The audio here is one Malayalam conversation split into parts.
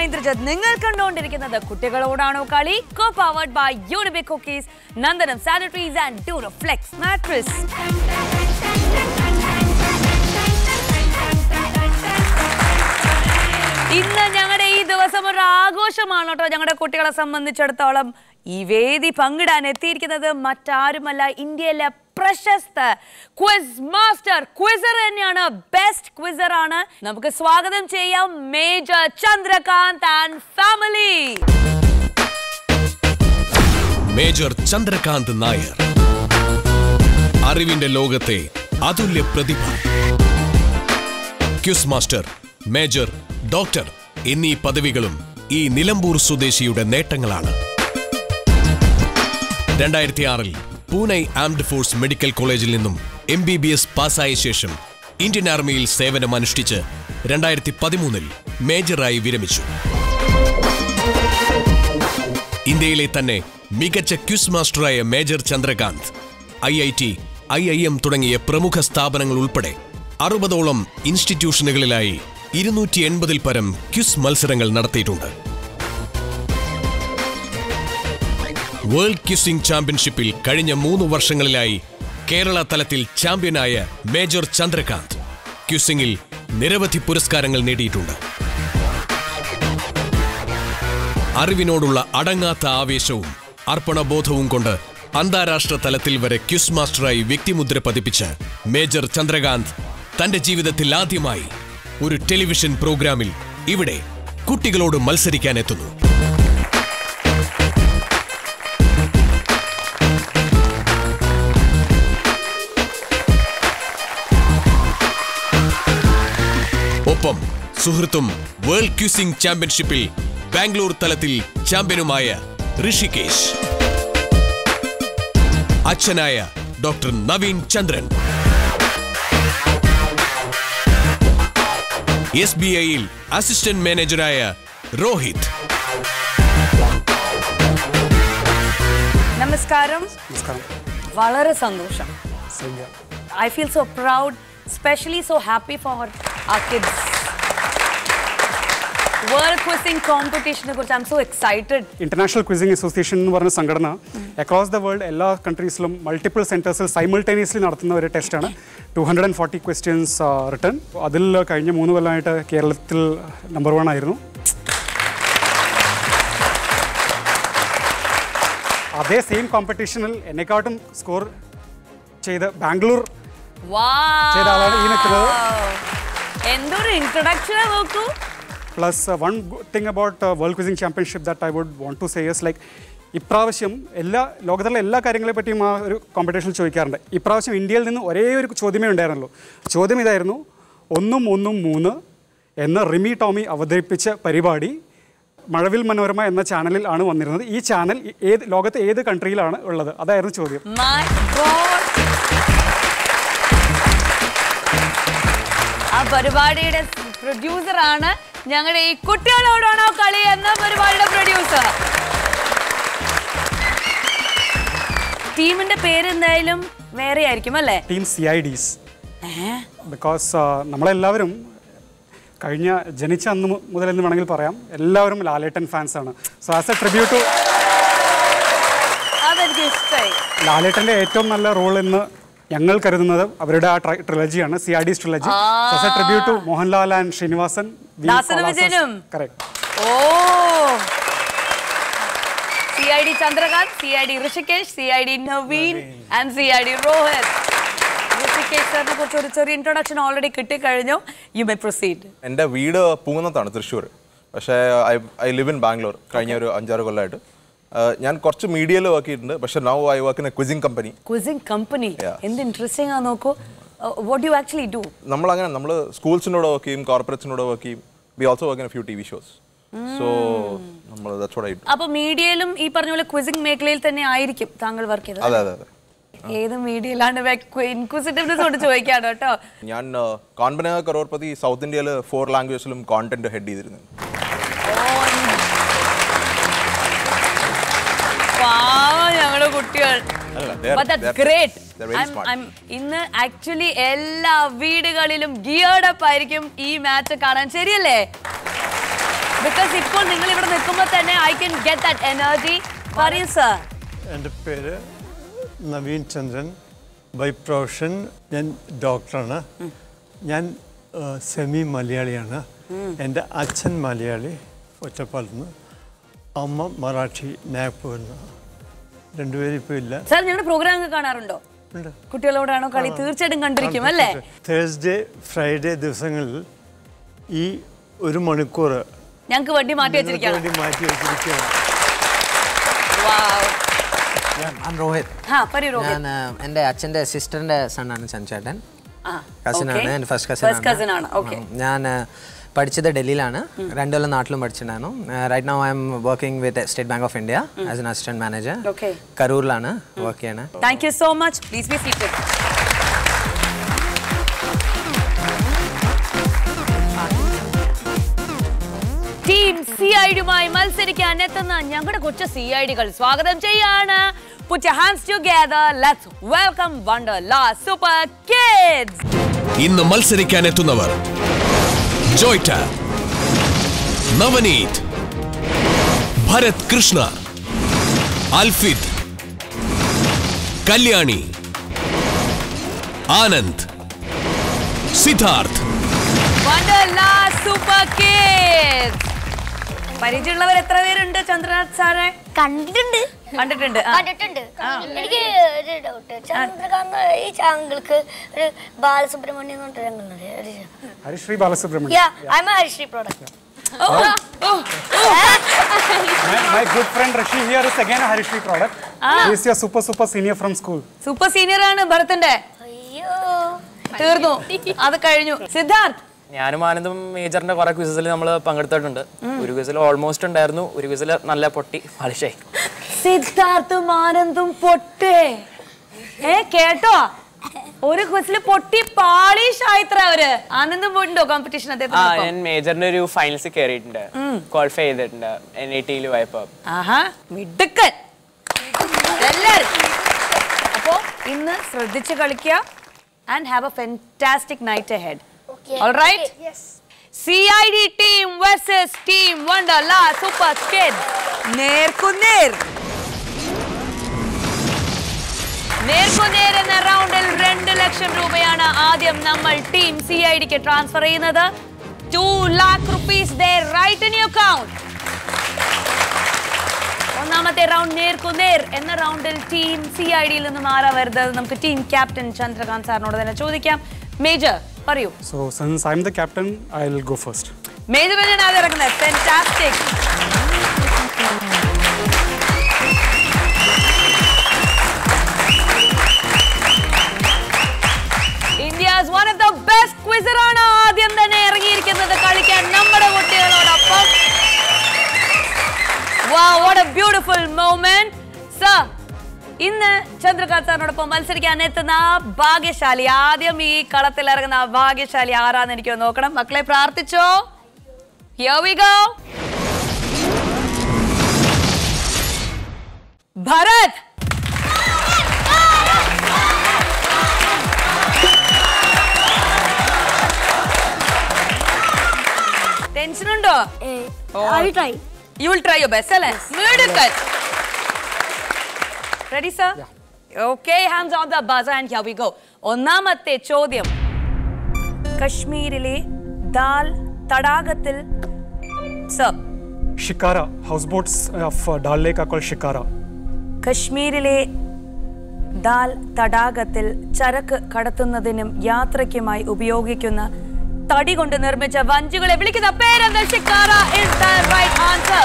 ഇന്ദ്രജിത് നിങ്ങൾ കണ്ടുകൊണ്ടിരിക്കുന്നത് കുട്ടികളോടാണോ കളി കോ powered by Unibic cookies Nandanam sanitaries and Duroflex mattress ഇന്ന് ഞങ്ങളുടെ ഈ ദിവസം ഒരു ആഘോഷമാണ് കേട്ടോ ഞങ്ങളുടെ കുട്ടികളെ സംബന്ധിച്ചിടത്തോളം ഈ വേദി പങ്കിടാൻ എത്തിയിരിക്കുന്നത് മറ്റാരുമല്ല ഇന്ത്യയിലെ പ്രശസ്ത ക്വിസ് മാസ്റ്റർ ക്വിസർ തന്നെയാണ് ബെസ്റ്റ് ക്വിസർ ആണ് നമുക്ക് സ്വാഗതം ചെയ്യാം major Chandrakant and family major Chandrakant Nair അറിവിന്റെ ലോകത്തെ അതുല്യ പ്രതിഭ ക്യൂസ് മാസ്റ്റർ മേജർ ഡോക്ടർ എന്നീ പദവികളും ഈ നിലമ്പൂർ സ്വദേശിയുടെ നേട്ടങ്ങളാണ് രണ്ടായിരത്തി ആറിൽ പൂനെ ആംഡ് ഫോഴ്സ് മെഡിക്കൽ കോളേജിൽ നിന്നും എം ബി ബി എസ് പാസ്സായ ശേഷം ഇന്ത്യൻ ആർമിയിൽ സേവനമനുഷ്ഠിച്ച് രണ്ടായിരത്തി പതിമൂന്നിൽ മേജറായി വിരമിച്ചു ഇന്ത്യയിലെ തന്നെ മികച്ച ക്യൂസ് മാസ്റ്ററായ major Chandrakant I I T I I M തുടങ്ങിയ പ്രമുഖ സ്ഥാപനങ്ങൾ ഉൾപ്പെടെ അറുപതോളം ഇൻസ്റ്റിറ്റ്യൂഷനുകളിലായി ഇരുന്നൂറ്റി എൺപതിൽ പരം ക്യൂസ് മത്സരങ്ങൾ നടത്തിയിട്ടുണ്ട് വേൾഡ് ക്യൂസിംഗ് ചാമ്പ്യൻഷിപ്പിൽ കഴിഞ്ഞ മൂന്ന് വർഷങ്ങളിലായി കേരള തലത്തിൽ ചാമ്പ്യനായ മേജർ ചന്ദ്രകാന്ത് ക്യൂസിംഗിൽ നിരവധി പുരസ്കാരങ്ങൾ നേടിയിട്ടുണ്ട് അറിവിനോടുള്ള അടങ്ങാത്ത ആവേശവും അർപ്പണബോധവും കൊണ്ട് അന്താരാഷ്ട്ര തലത്തിൽ വരെ ക്യുസ് മാസ്റ്ററായി വ്യക്തിമുദ്ര പതിപ്പിച്ച മേജർ ചന്ദ്രകാന്ത് തന്റെ ജീവിതത്തിൽ ആദ്യമായി ഒരു ടെലിവിഷൻ പ്രോഗ്രാമിൽ ഇവിടെ കുട്ടികളോട് മത്സരിക്കാൻ എത്തുന്നു ഒപ്പം സുഹൃത്തും വേൾഡ് ക്യൂസിംഗ് ചാമ്പ്യൻഷിപ്പിൽ ബാംഗ്ലൂർ തലത്തിൽ ചാമ്പ്യനുമായ ഋഷികേശ് അച്ഛനായ doctor Naveen Chandran S B ഐയിൽ അസിസ്റ്റന്റ് മാനേജറായ രോഹിത് നമസ്കാരം നമസ്കാരം വളരെ സന്തോഷം Sandhya I feel so proud, especially so happy for our kids. World quizzing കോമ്പറ്റീഷനെ കുറിച്ച് I'm so excited international quizzing association എന്ന് പറഞ്ഞ സംഘടന അക്രോസ് ദ വേൾഡ് എല്ലാ കൺട്രീസിലും മൾട്ടിപ്പിൾ സെൻറ്റേഴ്സിൽ സൈമിൾട്ടേനിയസ്ലി നടത്തുന്ന ഒരു ടെസ്റ്റാണ് two hundred and forty questions written അതിൽ കഴിഞ്ഞ മൂന്ന് കൊല്ലമായിട്ട് കേരളത്തിൽ നമ്പർ വൺ ആയിരുന്നു അതേ സെയിം കോമ്പറ്റീഷനിൽ എന്നെക്കാട്ടും സ്കോർ ചെയ്ത് ബാംഗ്ലൂർ ചെയ്ത ആളാണ് ഈ നിൽക്കുന്നത്. എന്തൊരു ഇൻട്രൊഡക്ഷൻ നോക്കൂ plus one thing about world quizzing championship that I would want to sayers like ഇപ്രാവശ്യം എല്ലാ ലോകത്തിലെ എല്ലാ കാര്യങ്ങളെ പറ്റിയും ആ ഒരു കോമ്പറ്റീഷനിൽ ചോദിക്കാറുണ്ട് ഇപ്രാവശ്യം ഇന്ത്യയിൽ നിന്ന് ഒരേ ഒരു ചോദ്യമേ ഉണ്ടായിരുന്നുള്ളൂ ചോദ്യം ഇതായിരുന്നു ഒന്നും ഒന്നും മൂന്ന് എന്ന റിമി ടോമി അവതരിപ്പിച്ച പരിപാടി മഴവിൽ മനോരമ എന്ന ചാനലിൽ ആണ് വന്നിരുന്നത് ഈ ചാനൽ ഏത് ലോകത്തെ ഏത് കൺട്രിയിലാണ് ഉള്ളത് അതായിരുന്നു ചോദ്യം മൈ ഗോഡ് ആ പരിപാടിയുടെ പ്രൊഡ്യൂസർ ആണ് ഞങ്ങളുടെ ഈ കുട്ടികളോടാണോ കളി എന്ന പരിപാടിയുടെ പ്രൊഡ്യൂസർ ടീമിന്റെ പേര് എന്തായാലും വേറെ ആയിരിക്കും അല്ലേ ടീം സി ഐ ഡീസ് ഏ? ബിക്കോസ് നമ്മളെല്ലാവരും കഴിഞ്ഞ ജനിച്ച അന്ന് മു- മുതൽ എന്ന് വേണമെങ്കിൽ പറയാം എല്ലാവരും ലാലേട്ടൻ ഫാൻസ് ആണ് so as a tribute to അതെനിക്ക് ഇഷ്ടമായി ലാലേട്ടന്റെ ഏറ്റവും നല്ല റോൾ എന്ന് ഞങ്ങൾ കരുതുന്നത് അവരുടെ ആ ട്രിലജിയാണ് C R D's trilogy as a tribute to Mohanlal and Sreenivasan ദാസനും വിജയനും. Correct oh C I D Chandrakant C I D Rishikesh C I D Naveen and C I D Rohit Rishikesh സാറിനെ കുറിച്ച് ഒരു ചെറിയ ഇൻട്രൊഡക്ഷൻ ഓൾറെഡി കിട്ടിക്കഴിഞ്ഞു യു മെ പ്രൊസീഡ് എൻ്റെ വീട് പൂങ്ങത്താണ് തൃശ്ശൂർ പക്ഷേ I I live in Bangalore കഴിഞ്ഞ ഒരു അഞ്ചാറ് കൊല്ലമായിട്ട് ആഹ് ഞാൻ കുറച്ച് മീഡിയയിൽ വർക്ക് ചെയ്തിട്ടുണ്ട് പക്ഷേ now I work in a quizzing company quizzing company Yeah. എന്ത് ഇൻട്രസ്റ്റിംഗ് ആ നോക്കൂ വാട്ട് യു ആക്ച്വലി ഡു നമ്മളങ്ങനെ നമ്മൾ സ്കൂൾസിനോട് വർക്ക് ചെയ്യും കോർപ്പറേറ്റ്സിനോട് വർക്ക് ചെയ്യും we also work in a few T V shows so നമ്മൾ ദാറ്റ്സ് വാട്ട് ഐ ഡു അപ്പൊ മീഡിയയിലും ഈ പറഞ്ഞ പോലെ ക്വിസിംഗ് മേഖലയിൽ തന്നെ ആയിരിക്കും താങ്കൾ വർക്ക് ചെയ്തത് അതെ അതെ അതെ ഏത് മീഡിയയിലാണ് ഇൻക്വിസിറ്റീവ്നെസ് കൊണ്ട് ചോദിക്കാണ് കേട്ടോ ഞാൻ കോൺബന കറോർപതി സൗത്ത് ഇന്ത്യയിൽ ഫോർ ലാംഗ്വേജിലും കോണ്ടന്റ് ഹെഡ് ചെയ്തിരുന്നു പാവം ഞങ്ങളുടെ കുട്ടികൾ അല്ല, they are- But that's they are- great. they're very I'm- smart. I'm- ഇന്ന് ആക്ച്വലി എല്ലാ വീടുകളിലും ഗിയേർഡ് അപ്പ് ആയിരിക്കും ഈ മാച്ച് കാണാൻ ശരിയല്ലേ ബിക്കോസ് ഇപ്പോൾ നിങ്ങൾ ഇവിടെ നിൽക്കുമ്പോൾ തന്നെ I can get that energy പറയൂ സർ എൻ്റെ പേര് നവീൻ ചന്ദ്രൻ ബൈ പ്രൊഫഷൻ ഞാൻ ഡോക്ടറാണ് ഞാൻ സെമി മലയാളിയാണ് എൻ്റെ അച്ഛൻ മലയാളി ഒറ്റപ്പാലത്ത് നിന്ന് അമ്മ മറാഠി നാഗ്പൂരിൽ നിന്ന് രണ്ടുപേരും ഇപ്പോൾ ഇല്ല സർ ഞങ്ങളുടെ പ്രോഗ്രാം ഒക്കെ കാണാറുണ്ടോ ഉണ്ട്. കുട്ടികളോടാണോ കളി തീർച്ചയായിട്ടും കണ്ടിരിക്കും അല്ലേ തേഴ്സ്ഡേ ഫ്രൈഡേ ദിവസങ്ങളിൽ ഈ ഒരു മണിക്കൂർ ഞങ്ങൾക്ക് വേണ്ടി മാറ്റി നിങ്ങൾക്ക് വെച്ചിരിക്കണം വേണ്ടി മാറ്റി വെച്ചിരിക്കുകയാണ് ഞാൻ രോഹിത് ആ പറയൂ രോഹിത് ഞാൻ ആ, എൻ്റെ അച്ഛൻ്റെ സിസ്റ്ററിൻ്റെ സണ്ണാണ് ചന്ദ്രേട്ടൻ ആ, കസിനാണ് okay. എൻ്റെ ഫസ്റ്റ് First cousin കസിൻ ആണ്, okay. ഞാൻ ആ, പഠിച്ചത് ഡൽഹിയിലാണ് രണ്ടു കൊല്ലം നാട്ടിലും പഠിച്ചിട്ടുണ്ടായിരുന്നു right now I am working with state bank of India as an assistant manager Okay. കരൂരിലാണ് work ചെയ്യണത് thank you so much please be seated team C I ഡിയുമായി മത്സരിക്കാൻ എത്തുന്ന ഞങ്ങളുടെ കൊച്ചു സി ഐ ഡികൾ സ്വാഗതം ചെയ്യാണ് Put your hands together. Let's welcome Wonderla Super Kids. ഇന്ന് മത്സരിക്കാൻ എത്തുന്നവർ ജോയ്റ്റ Navneet Bharat Krishna അൽഫിദ് Kalyani Anand Siddharth Wonderla Super Kids. പരിചയമുള്ളവർ എത്ര പേരുണ്ട് ചന്ദ്രനാഥ് സാറെ കണ്ടിട്ടുണ്ട് കണ്ടിട്ടുണ്ട് ആ. കണ്ടിട്ടുണ്ട് എനിക്ക് ഒരു ഡൗട്ട് ചന്ദ്രകാന്ത് ഈ ചാങ്കിൾക്ക് ഒരു ബാലസുബ്രഹ്മണ്യം എന്ന് പറഞ്ഞിട്ട് ചാങ്കിളുണ്ട് ഒരു Harisree Balasubramaniam yeah I'm Harisree product oh, oh, my, my good friend Rishi here is again a Harishri product. He is your super super senior from school. Super senior ആണ് ഭരത്തിന്റെ അയ്യോ തീർന്നു അത് കഴിഞ്ഞു സിദ്ധാർത്ഥ് ഞാനും ആനന്ദും മേജറിന്റെ കുറെ ക്വിസസിൽ നമ്മൾ പങ്കെടുത്തിട്ടുണ്ട് ഒരു ക്വിസിൽ ഓൾമോസ്റ്റ് ഉണ്ടായിരുന്നു ഒരു ക്വിസിൽ നല്ല പൊട്ടി പാളിഷായി സിദ്ധാർത്ഥും ആനന്ദും പൊട്ടേ ഏ കേട്ടോ ഒരു ക്വസ്റ്റില് പൊട്ടി പാളീഷായിത്ര അവര് ആനന്ദം പോയിട്ടുണ്ടോ കോമ്പറ്റീഷൻ ആ അദ്ദേഹത്തിന് ഞാൻ മേജറിന്റെ ഒരു ഫൈനൽസ് കയറിയിട്ടുണ്ട് ക്വാളിഫൈ ചെയ്തിട്ടുണ്ട് എൻ ഐ ടിയിൽ പോയപ്പോ ആഹാ മിടുക്കൻ എല്ലാരും അപ്പോ ഇന്ന് ശ്രദ്ധിച്ച് കളിക്കുക and have a fantastic night ahead alright C I D team versus team Wonderla super kid നേർക്കുനേർ നേർക്കുനേർ എന്ന റൗണ്ടിൽ രണ്ട് ലക്ഷം രൂപയാണ് ആദ്യം നമ്മൾ ടീം സി ഐ ഡിക്ക് ട്രാൻസ്ഫർ ചെയ്യുന്നത് two lakh rupees they right in you account ഒന്നാമത്തെ റൗണ്ട് നേർക്കുനേർ എന്ന റൗണ്ടിൽ ടീം സി ഐ ഡിയിൽ നിന്ന് മാറാൻ വരുന്നത് നമുക്ക് ടീം ക്യാപ്റ്റൻ ചന്ദ്രകാന്ത് സാറിനോട് തന്നെ ചോദിക്കാം മേജർ പറയൂ So since I'm the captain, I'll go first. Major തന്നെയാണ് ആദ്യം ഇറങ്ങുന്നത് fantastic India's one of the best quizzer ആണ് ആദ്യം തന്നെ ഇറങ്ങിയിരിക്കുന്നത് കളിക്കാൻ നമ്മുടെ കുട്ടികളോടൊപ്പം Wow, what a beautiful moment. Sir, ഇന്ന് ചന്ദ്രകാന്ത് സാറിനോടൊപ്പം മത്സരിക്കാൻ എത്തുന്ന ആ ഭാഗ്യശാലി ആദ്യം ഈ കളത്തിൽ ഇറങ്ങുന്ന ആ ഭാഗ്യശാലി ആരാന്ന് എനിക്ക് ഒന്ന് നോക്കണം മക്കളെ പ്രാർത്ഥിച്ചോ Here we go. Bharath tension ഉണ്ടോ I try you will try your best അല്ലേ മിടുക്കൻ ready sir okay hands on the buzz and here we go ഒന്നാമത്തെ ചോദ്യം കശ്മീരിലെ ദാൽ തടാകത്തിൽ sir Shikara, houseboats of uh, Dal Lake are called Shikara. കശ്മീരിലെ ദാൽ തടാകത്തിൽ ചരക്ക് കടത്തുന്നതിനും യാത്രയ്ക്കുമായി ഉപയോഗിക്കുന്ന തടി കൊണ്ട് നിർമ്മിച്ച വഞ്ചികളെ വിളിക്കുന്ന പേരെന്താ shikara is the right answer.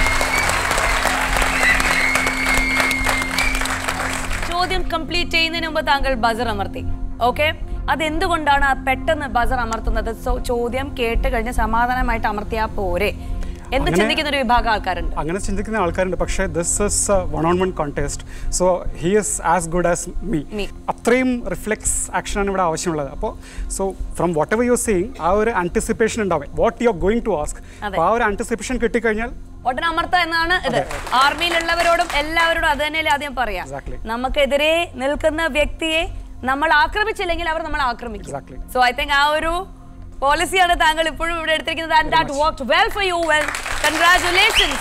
ചോദ്യം കംപ്ലീറ്റ് ചെയ്യുന്നതിന് മുമ്പ് താങ്കൾ ബസർ അമർത്തി ഓക്കെ അതെന്തുകൊണ്ടാണ് ആ പെട്ടെന്ന് ബസർ അമർത്തുന്നത് സോ ചോദ്യം കേട്ട് കഴിഞ്ഞ് സമാധാനമായിട്ട് അമർത്തിയാ പോരെ എന്ത് അങ്ങനെ- ചിന്തിക്കുന്ന ഒരു വിഭാഗം ആൾക്കാരുണ്ട് അങ്ങനെ ചിന്തിക്കുന്ന ആൾക്കാരുണ്ട് പക്ഷേ this is one on one contest so he is as good as me Me. അത്രയും റിഫ്ലെക്സ് ആക്ഷനാണ് ഇവിടെ ആവശ്യമുള്ളത് അപ്പോൾ so from whatever you seeing ആ ഒരു ആൻറ്റിസിപ്പേഷൻ ഉണ്ടാവും what you are going to ask അതെ. അപ്പോൾ ആ ഒരു ആൻറ്റിസിപ്പേഷൻ കിട്ടിക്കഴിഞ്ഞാൽ ഒട്ടൻ അമർത്ത എന്നാണ് ഇത് ആർമിയിലുള്ളവരോടും എല്ലാവരോടും അത് തന്നെയല്ലേ ആദ്യം പറയാം Exactly. നമുക്കെതിരെ നിൽക്കുന്ന വ്യക്തിയെ നമ്മൾ ആക്രമിച്ചില്ലെങ്കിൽ അവർ നമ്മൾ ആക്രമിക്കും Exactly. സോ ഐ തിങ്ക് ആ ഒരു പോളിസിയാണ് താങ്കൾ ഇപ്പോഴും ഇവിടെ എടുത്തിരിക്കുന്നത് and that worked well for you well congratulations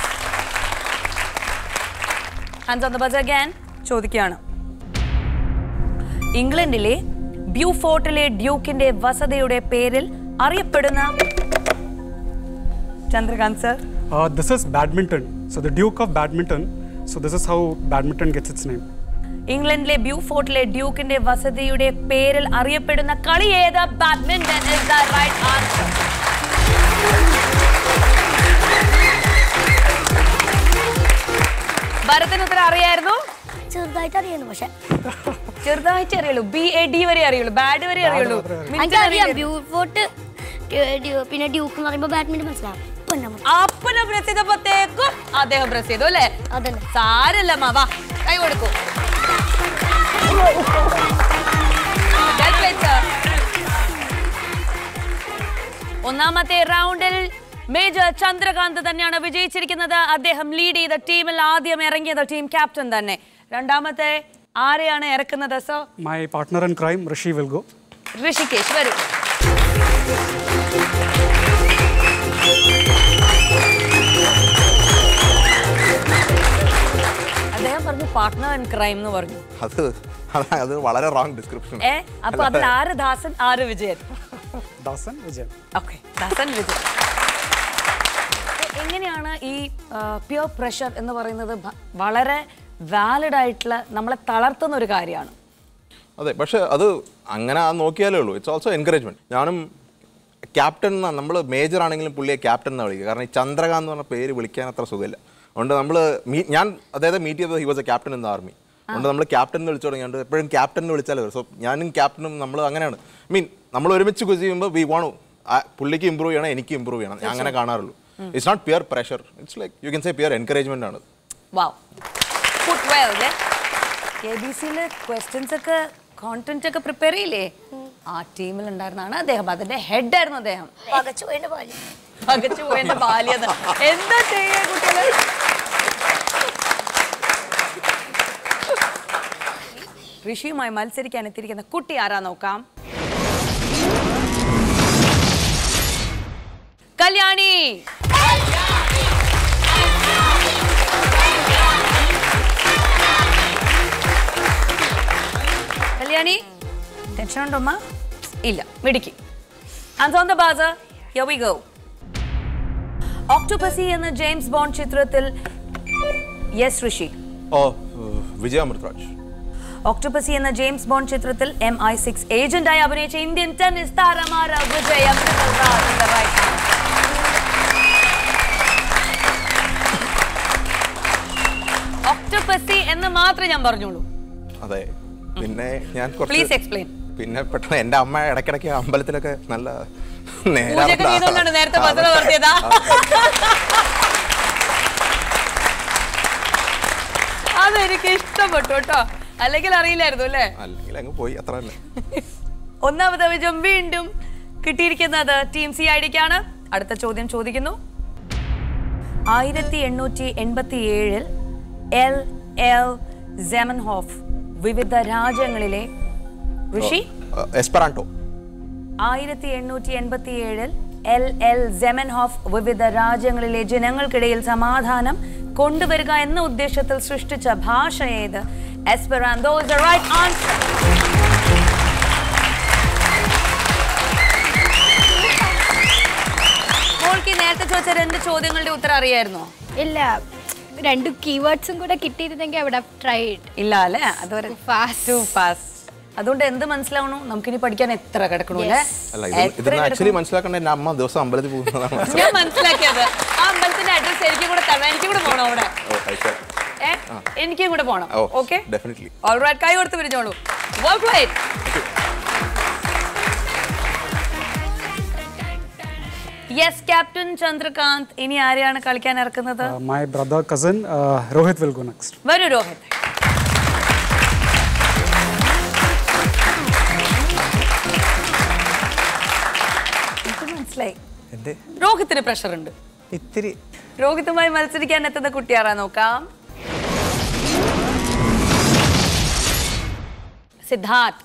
hands on the buzz again ചോദിക്കുകയാണ് ഇംഗ്ലണ്ടിലെ ബ്യൂഫോർട്ടിലെ ഡ്യൂക്കിന്റെ വസതിയുടെ പേരിൽ അറിയപ്പെടുന്ന Chandrakant sir Uh, this is badminton. So the Duke of Badminton. So this is how badminton gets its name. ഇംഗ്ലണ്ടിലെ ബ്യൂഫോർട്ടിലെ ഡ്യൂക്കിന്റെ വസതിയുടെ പേരിൽ അറിയപ്പെടുന്ന കളി ഏത് badminton is the right answer ഭരത്തിന് ഉത്തരം അറിയായിരുന്നു ചെറുതായിട്ട് അറിയുന്നു പക്ഷെ ചെറുതായിട്ട് അറിയുള്ളൂ ബി എ ഡി വരെ അറിയുള്ളൂ ബാഡ് വരെ അറിയുള്ളൂ എനിക്കറിയാം ബ്യൂഫോർട്ട് പിന്നെ ഡ്യൂക്ക് എന്ന് പറയുമ്പോൾ ബാഡ്മിന്റൺ മനസ്സിലാവും പൊന്നമ്മ. അപ്പനെ പ്രസ് ചെയ്തപ്പോഴത്തേക്കും അദ്ദേഹം പ്രസ് ചെയ്തു അല്ലേ അതന്നെ. സാരല്ല മാവാ കൈ കൊടുക്കൂ Well played, sir. ഒന്നാമത്തെ റൗണ്ടിൽ മേജർ ചന്ദ്രകാന്ത് തന്നെയാണ് വിജയിച്ചിരിക്കുന്നത് അദ്ദേഹം ലീഡ് ചെയ്ത ടീമിൽ ആദ്യം ഇറങ്ങിയത് ടീം ക്യാപ്റ്റൻ തന്നെ രണ്ടാമത്തെ ആരെയാണ് ഇറക്കുന്നത് so My partner in crime, Rishi, will go. Rishikesh വരൂ അദ്ദേഹം പറഞ്ഞു പാർട്ട്ണർ ആൻഡ് ക്രൈം എന്ന് പറഞ്ഞു അത് അത് അത് വളരെ റോങ് ഡിസ്ക്രിപ്ഷൻ ഏ അപ്പൊ അതിൽ ആര് ദാസൻ ആര് Vijayan Dasan Vijay. Okay Dasan Vijayan എ- എങ്ങനെയാണ് ഈ പ്യുവർ പ്രഷർ എന്ന് പറയുന്നത് ഭ- വളരെ വാലിഡ് ആയിട്ടുള്ള നമ്മളെ തളർത്തുന്ന ഒരു കാര്യമാണ് അതെ പക്ഷെ അത് അങ്ങനെ ആ നോക്കിയാലേ ഉള്ളൂ ഇറ്റ്സ് ഓൾസോ എൻകറേജ്മെന്റ് ഞാനും ക്യാപ്റ്റൻ എന്നാ നമ്മൾ മേജർ ആണെങ്കിലും പുള്ളിയെ ക്യാപ്റ്റൻ എന്നാണ് വിളിക്കുക കാരണം ഈ ചന്ദ്രകാന്ത് എന്ന് പറഞ്ഞ പേര് വിളിക്കാൻ അത്ര സുഖമില്ല അതുകൊണ്ട് നമ്മൾ ഞാൻ അദ്ദേഹത്തെ മീറ്റ് ചെയ്തത് he was a captain in the army അതുകൊണ്ട് നമ്മൾ ക്യാപ്റ്റൻ എന്ന് വിളിച്ചു തുടങ്ങിയുണ്ട് എപ്പോഴും ക്യാപ്റ്റൻ എന്ന് വിളിച്ചാലേ സോ ഞാനും ക്യാപ്റ്റനും നമ്മൾ അങ്ങനെയാണ് മീൻ നമ്മൾ ഒരുമിച്ച് കുസ് ചെയ്യുമ്പോൾ വി വാണു പുള്ളിക്ക് ഇമ്പ്രൂവ് ചെയ്യണം എനിക്ക് ഇമ്പ്രൂവ് ചെയ്യണം ഞാൻ അങ്ങനെ കാണാറുള്ളൂ it's not pure pressure it's like you can say pure encouragement ആണ് വാവ് ഫുഡ് വെൽ അല്ലേ എ ബി സിയില് ക്വസ്റ്റ്യൻസ് ഒക്കെ കോണ്ടന്റ് ഒക്കെ പ്രിപ്പയർ ചെയ്യില്ലേ ആ ടീമിൽ ഉണ്ടായിരുന്നാണ് അദ്ദേഹം അതിന്റെ ഹെഡ് ആയിരുന്നു അദ്ദേഹം പകച്ചു പോയതിന്റെ പാല് പകച്ചു പോയതിന്റെ ബാല്യത എന്താ ചെയ്യാ കുട്ടികളെ ഋഷിയുമായി മത്സരിക്കാൻ എത്തിയിരിക്കുന്ന കുട്ടി ആരാ നോക്കാം കല്യാണി കല്യാണി ടെൻഷൻ ഉണ്ടോ അമ്മ ഇല്ല മിടുക്കി and on the buzzer here we go Octopussy എന്ന ജെയിംസ് ബോണ്ട് ചിത്രത്തിൽ yes Rishi oh Vijay Amritraj Octopussy എന്ന ജെയിംസ് ബോണ്ട് ചിത്രത്തിൽ എം ഐ സിക്സ് ഏജന്റായി അഭിനയിച്ച ഇന്ത്യൻ ടെന്നീസ് താരമായ Vijay അമൃതറാജ് in the right hand. ഓക്ടോപസി എന്ന് മാത്രമേ ഞാൻ പറഞ്ഞോളൂ അതെ പിന്നെ ഞാൻ കുറച്ച് പ്ലീസ് എക്സ്പ്ലെയിൻ പിന്നെ പെട്ടെന്ന് എൻ്റെ അമ്മ ഇടയ്ക്കിടയ്ക്ക് അമ്പലത്തിലൊക്കെ നല്ല പൂജയൊക്കെ ചെയ്തുകൊണ്ടാണ് നേരത്തെ പത്ര നടത്തിയതാ അതെനിക്ക് ഇഷ്ടപ്പെട്ടു കേട്ടോ അല്ലെങ്കിൽ അറിയില്ലായിരുന്നു അല്ലേ അല്ലെങ്കിൽ അങ്ങ് പോയി അത്ര തന്നെ ഒന്നാമത്തെ വിജയം വീണ്ടും കിട്ടിയിരിക്കുന്നത് ടീം സി ഐ ഡിക്കാണ് അടുത്ത ചോദ്യം ചോദിക്കുന്നു ആയിരത്തി എണ്ണൂറ്റി എൺപത്തി ഏഴിൽ എൽ എൽ സെമൻഹോഫ് വിവിധ രാജ്യങ്ങളിലെ ഋഷി എസ്പെറാൻറ്റോ ആയിരത്തി എണ്ണൂറ്റി എൺപത്തി ഏഴിൽ എൽ എൽ സെമൻഹോഫ് വിവിധ രാജ്യങ്ങളിലെ ജനങ്ങൾക്കിടയിൽ സമാധാനം കൊണ്ടുവരിക എന്ന ഉദ്ദേശത്തിൽ സൃഷ്ടിച്ച ഭാഷ ഏത് Esperanto is the right answer മോൾക്ക് ഈ നേരത്തെ ചോദിച്ച രണ്ട് ചോദ്യങ്ങളുടെ ഉത്തരം അറിയായിരുന്നോ ഇല്ല രണ്ട് കീവേഡ്സും കൂടെ കിട്ടിയിരുന്നെങ്കിൽ അവിടെ ട്രൈഡ് ഇല്ല അല്ലേ അതുവരെ fast. ടു ഫാസ്റ്റ് അതുകൊണ്ട് എന്ത് മനസ്സിലാവണു നമുക്കിനി പഠിക്കാൻ എത്ര കിടക്കണു അല്ലേ അല്ല ഇത് എത്ര ഇതൊന്ന് ആക്ച്വലി കിടക്കണു? മനസ്സിലാക്കേണ്ട എൻ്റെ അമ്മ ദിവസം അമ്പലത്തിൽ പോകുന്നതാണ് ഞാൻ മനസ്സിലാക്കിയത് ആ അമ്പലത്തിന്റെ അഡ്രസ് എനിക്കും കൂടെ തരണം എനിക്കും കൂടെ പോണം അവിടെ ഓ ആയിക്കോട്ടെ ഏ എനിക്കും കൂടെ പോണം ഓ, ഓക്കെ definitely. ഓൾറൈറ്റ് കൈ കൊടുത്ത് പിരിഞ്ഞോളൂ well played yes captain Chandrakant ഇനി ആരെയാണ് കളിക്കാൻ ഇറക്കുന്നത് Uh, my brother, cousin, uh, Rohit will go next. വരൂ രോഹിത് എനിക്ക് മനസ്സിലായി എന്ത് രോഹിത്തിന് പ്രഷർ ഉണ്ട് ഇത്തിരി രോഹിതുമായി മത്സരിക്കാൻ എത്തുന്ന കുട്ടിയാറാ നോക്കാം സിദ്ധാർത്ഥ്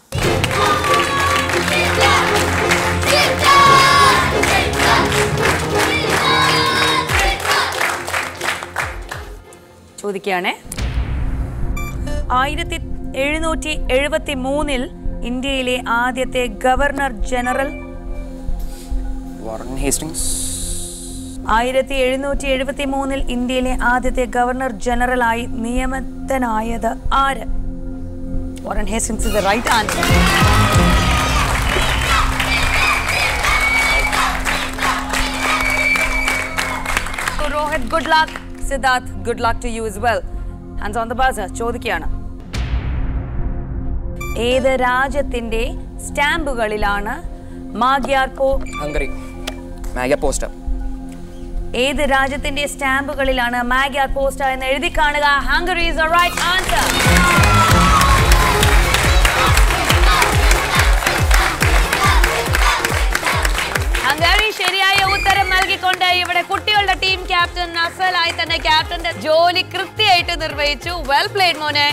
ചോദിക്കുകയാണേ ആയിരത്തി എഴുന്നൂറ്റി എഴുപത്തി മൂന്നിൽ ഇന്ത്യയിലെ ആദ്യത്തെ ഗവർണർ ജനറൽ വാറൻ ഹേസ്റ്റിങ്സ് ആയിരത്തി എഴുന്നൂറ്റി എഴുപത്തി മൂന്നിൽ ഇന്ത്യയിലെ ആദ്യത്തെ ഗവർണർ ജനറലായി നിയമിതനായത് ആര് Warren Hastings is the right answer Rohit good luck Siddharth good luck to you as well hands on the buzzer ചോദിക്കുകയാണ് ഏത് രാജ്യത്തിന്റെ സ്റ്റാമ്പുകളിലാണ് മാഗ്യാർക്കോ ഹംഗറി മാഗ പോസ്റ്റർ ഏത് രാജ്യത്തിന്റെ സ്റ്റാമ്പുകളിലാണ് മാഗ്യാർ പോസ്റ്റ എന്ന് എഴുതി കാണുക Hungary is the right answer Hungary ശരിയായ ഉത്തരം നൽകിക്കൊണ്ട് ഇവിടെ കുട്ടികളുടെ ടീം ക്യാപ്റ്റൻ അസലായി തന്നെ ക്യാപ്റ്റന്റെ ജോലി കൃത്യമായിട്ട് നിർവഹിച്ചു വെൽ പ്ലേഡ് മോനെ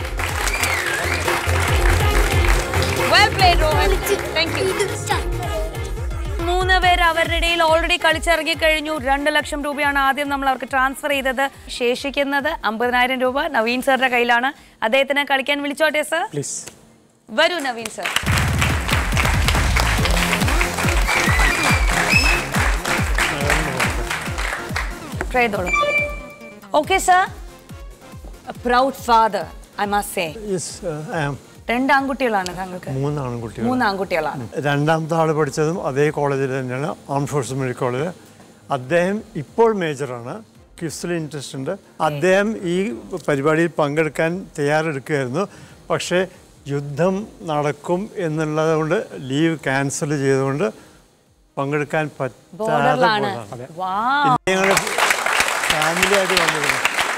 well played Rohit thank you മൂന്ന് പേർ അവരുടെ ഇടയിൽ ഓൾറെഡി കളിച്ചിറങ്ങി കഴിഞ്ഞു രണ്ട് ലക്ഷം രൂപയാണ് ആദ്യം നമ്മൾ അവർക്ക് ട്രാൻസ്ഫർ ചെയ്തത് ശേഷിക്കുന്നത് അമ്പതിനായിരം രൂപ നവീൻ സാറിന്റെ കയ്യിലാണ് അദ്ദേഹത്തിനെ കളിക്കാൻ വിളിച്ചോട്ടെ സർ പ്ലീസ് വരൂ നവീൻ സർ ട്രൈ ചെയ്തോളൂ okay sir proud father I must say yes I am രണ്ട് ആൺകുട്ടികളാണ് താങ്കൾക്ക് മൂന്ന് ആൺകുട്ടികൾ മൂന്ന് ആൺകുട്ടികളാണ് രണ്ടാമത്തെ ആൾ പഠിച്ചതും അതേ കോളേജിൽ തന്നെയാണ് ആം ഫോഴ്സ് മെഡിക്കൽ കോളേജ് അദ്ദേഹം ഇപ്പോൾ മേജറാണ് ക്വിസിൽ ഇൻട്രസ്റ്റ് ഉണ്ട് അദ്ദേഹം ഈ പരിപാടിയിൽ പങ്കെടുക്കാൻ തയ്യാറെടുക്കുകയായിരുന്നു പക്ഷേ യുദ്ധം നടക്കും എന്നുള്ളത് കൊണ്ട് ലീവ് ക്യാൻസൽ ചെയ്തുകൊണ്ട് പങ്കെടുക്കാൻ പറ്റാതെ ബോർഡറിലാണ് പോയതാണ്. വാ പിന്നെ ഞങ്ങൾ ഫാമിലിയായിട്ട് വന്നിരുന്നു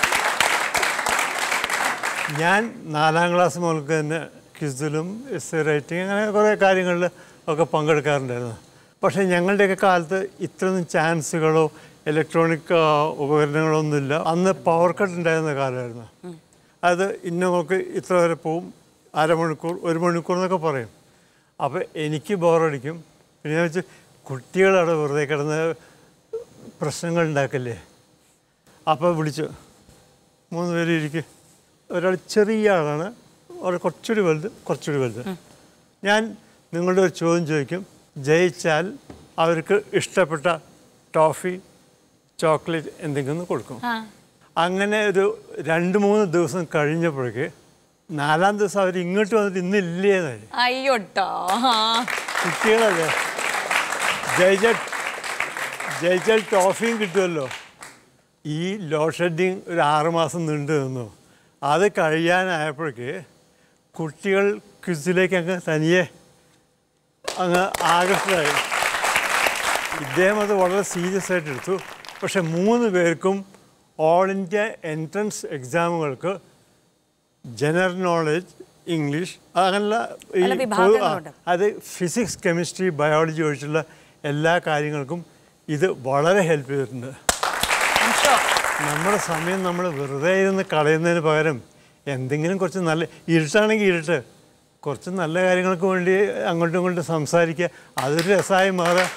ഞാൻ നാലാം ക്ലാസ് മുതൽക്ക് തന്നെ ക്വിസിലും എസ് റൈറ്റിംഗ് അങ്ങനെ കുറേ കാര്യങ്ങളിൽ ഒക്കെ പങ്കെടുക്കാറുണ്ടായിരുന്നു പക്ഷേ ഞങ്ങളുടെയൊക്കെ കാലത്ത് ഇത്രയൊന്നും ചാൻസുകളോ ഇലക്ട്രോണിക് ഉപകരണങ്ങളോ ഒന്നുമില്ല അന്ന് പവർ കട്ട് ഉണ്ടായിരുന്ന കാലമായിരുന്നു അത് ഇന്ന നമുക്ക് ഇത്ര വരെ പോവും അരമണിക്കൂർ ഒരു മണിക്കൂർ എന്നൊക്കെ പറയും അപ്പോൾ എനിക്ക് ബോറടിക്കും പിന്നെ ഞാൻ വെച്ച് കുട്ടികളവിടെ വെറുതെ കിടന്ന് പ്രശ്നങ്ങൾ ഉണ്ടാക്കല്ലേ അപ്പോൾ വിളിച്ചു മൂന്ന് പേര് ഇരിക്കും ഒരാൾ ചെറിയ ആളാണ് ഒരാൾ കുറച്ചുകൂടി വലുത് കുറച്ചുകൂടി വലുത് ഞാൻ നിങ്ങളുടെ ഒരു ചോദ്യം ചോദിക്കും ജയിച്ചാൽ അവർക്ക് ഇഷ്ടപ്പെട്ട ടോഫി ചോക്ലേറ്റ് എന്തെങ്കിലും കൊടുക്കും അങ്ങനെ ഒരു രണ്ട് മൂന്ന് ദിവസം കഴിഞ്ഞപ്പോഴേക്ക് നാലാം ദിവസം അവർ ഇങ്ങോട്ട് വന്നിട്ട് ഇന്നില്ലേന്നായി അയ്യോട്ടോ കുട്ടികളല്ലേ ജയിച്ചാൽ ജയിച്ചാൽ ടോഫിയും കിട്ടുമല്ലോ ഈ ലോഡ് ഷെഡിങ് ഒരു ആറുമാസം നീണ്ടു നിന്നു അത് കഴിയാനായപ്പോഴേക്ക് കുട്ടികൾ ക്വിസിലേക്ക് അങ്ങ് തനിയെ അങ്ങ് ആകർഷകരായി ഇദ്ദേഹം അത് വളരെ സീരിയസ് ആയിട്ട് എടുത്തു പക്ഷെ മൂന്ന് പേർക്കും ഓൾ ഇന്ത്യ എൻട്രൻസ് എക്സാമുകൾക്ക് ജനറൽ നോളജ് ഇംഗ്ലീഷ് അങ്ങനെയുള്ള ഈ പല പൊതു- ആ, വിഭാഗങ്ങളുണ്ട്. അത് ഫിസിക്സ് കെമിസ്ട്രി ബയോളജി ഒഴിച്ചുള്ള എല്ലാ കാര്യങ്ങൾക്കും ഇത് വളരെ ഹെൽപ്പ് ചെയ്തിട്ടുണ്ട് നമ്മുടെ സമയം നമ്മൾ വെറുതെ ഇരുന്ന് കളയുന്നതിന് പകരം എന്തെങ്കിലും കുറച്ച് നല്ല ഇരുട്ടാണെങ്കിൽ ഇരുട്ട് കുറച്ച് നല്ല കാര്യങ്ങൾക്ക് വേണ്ടി അങ്ങോട്ടും ഇങ്ങോട്ടും സംസാരിക്കുക അതൊരു രസമായി മാറുക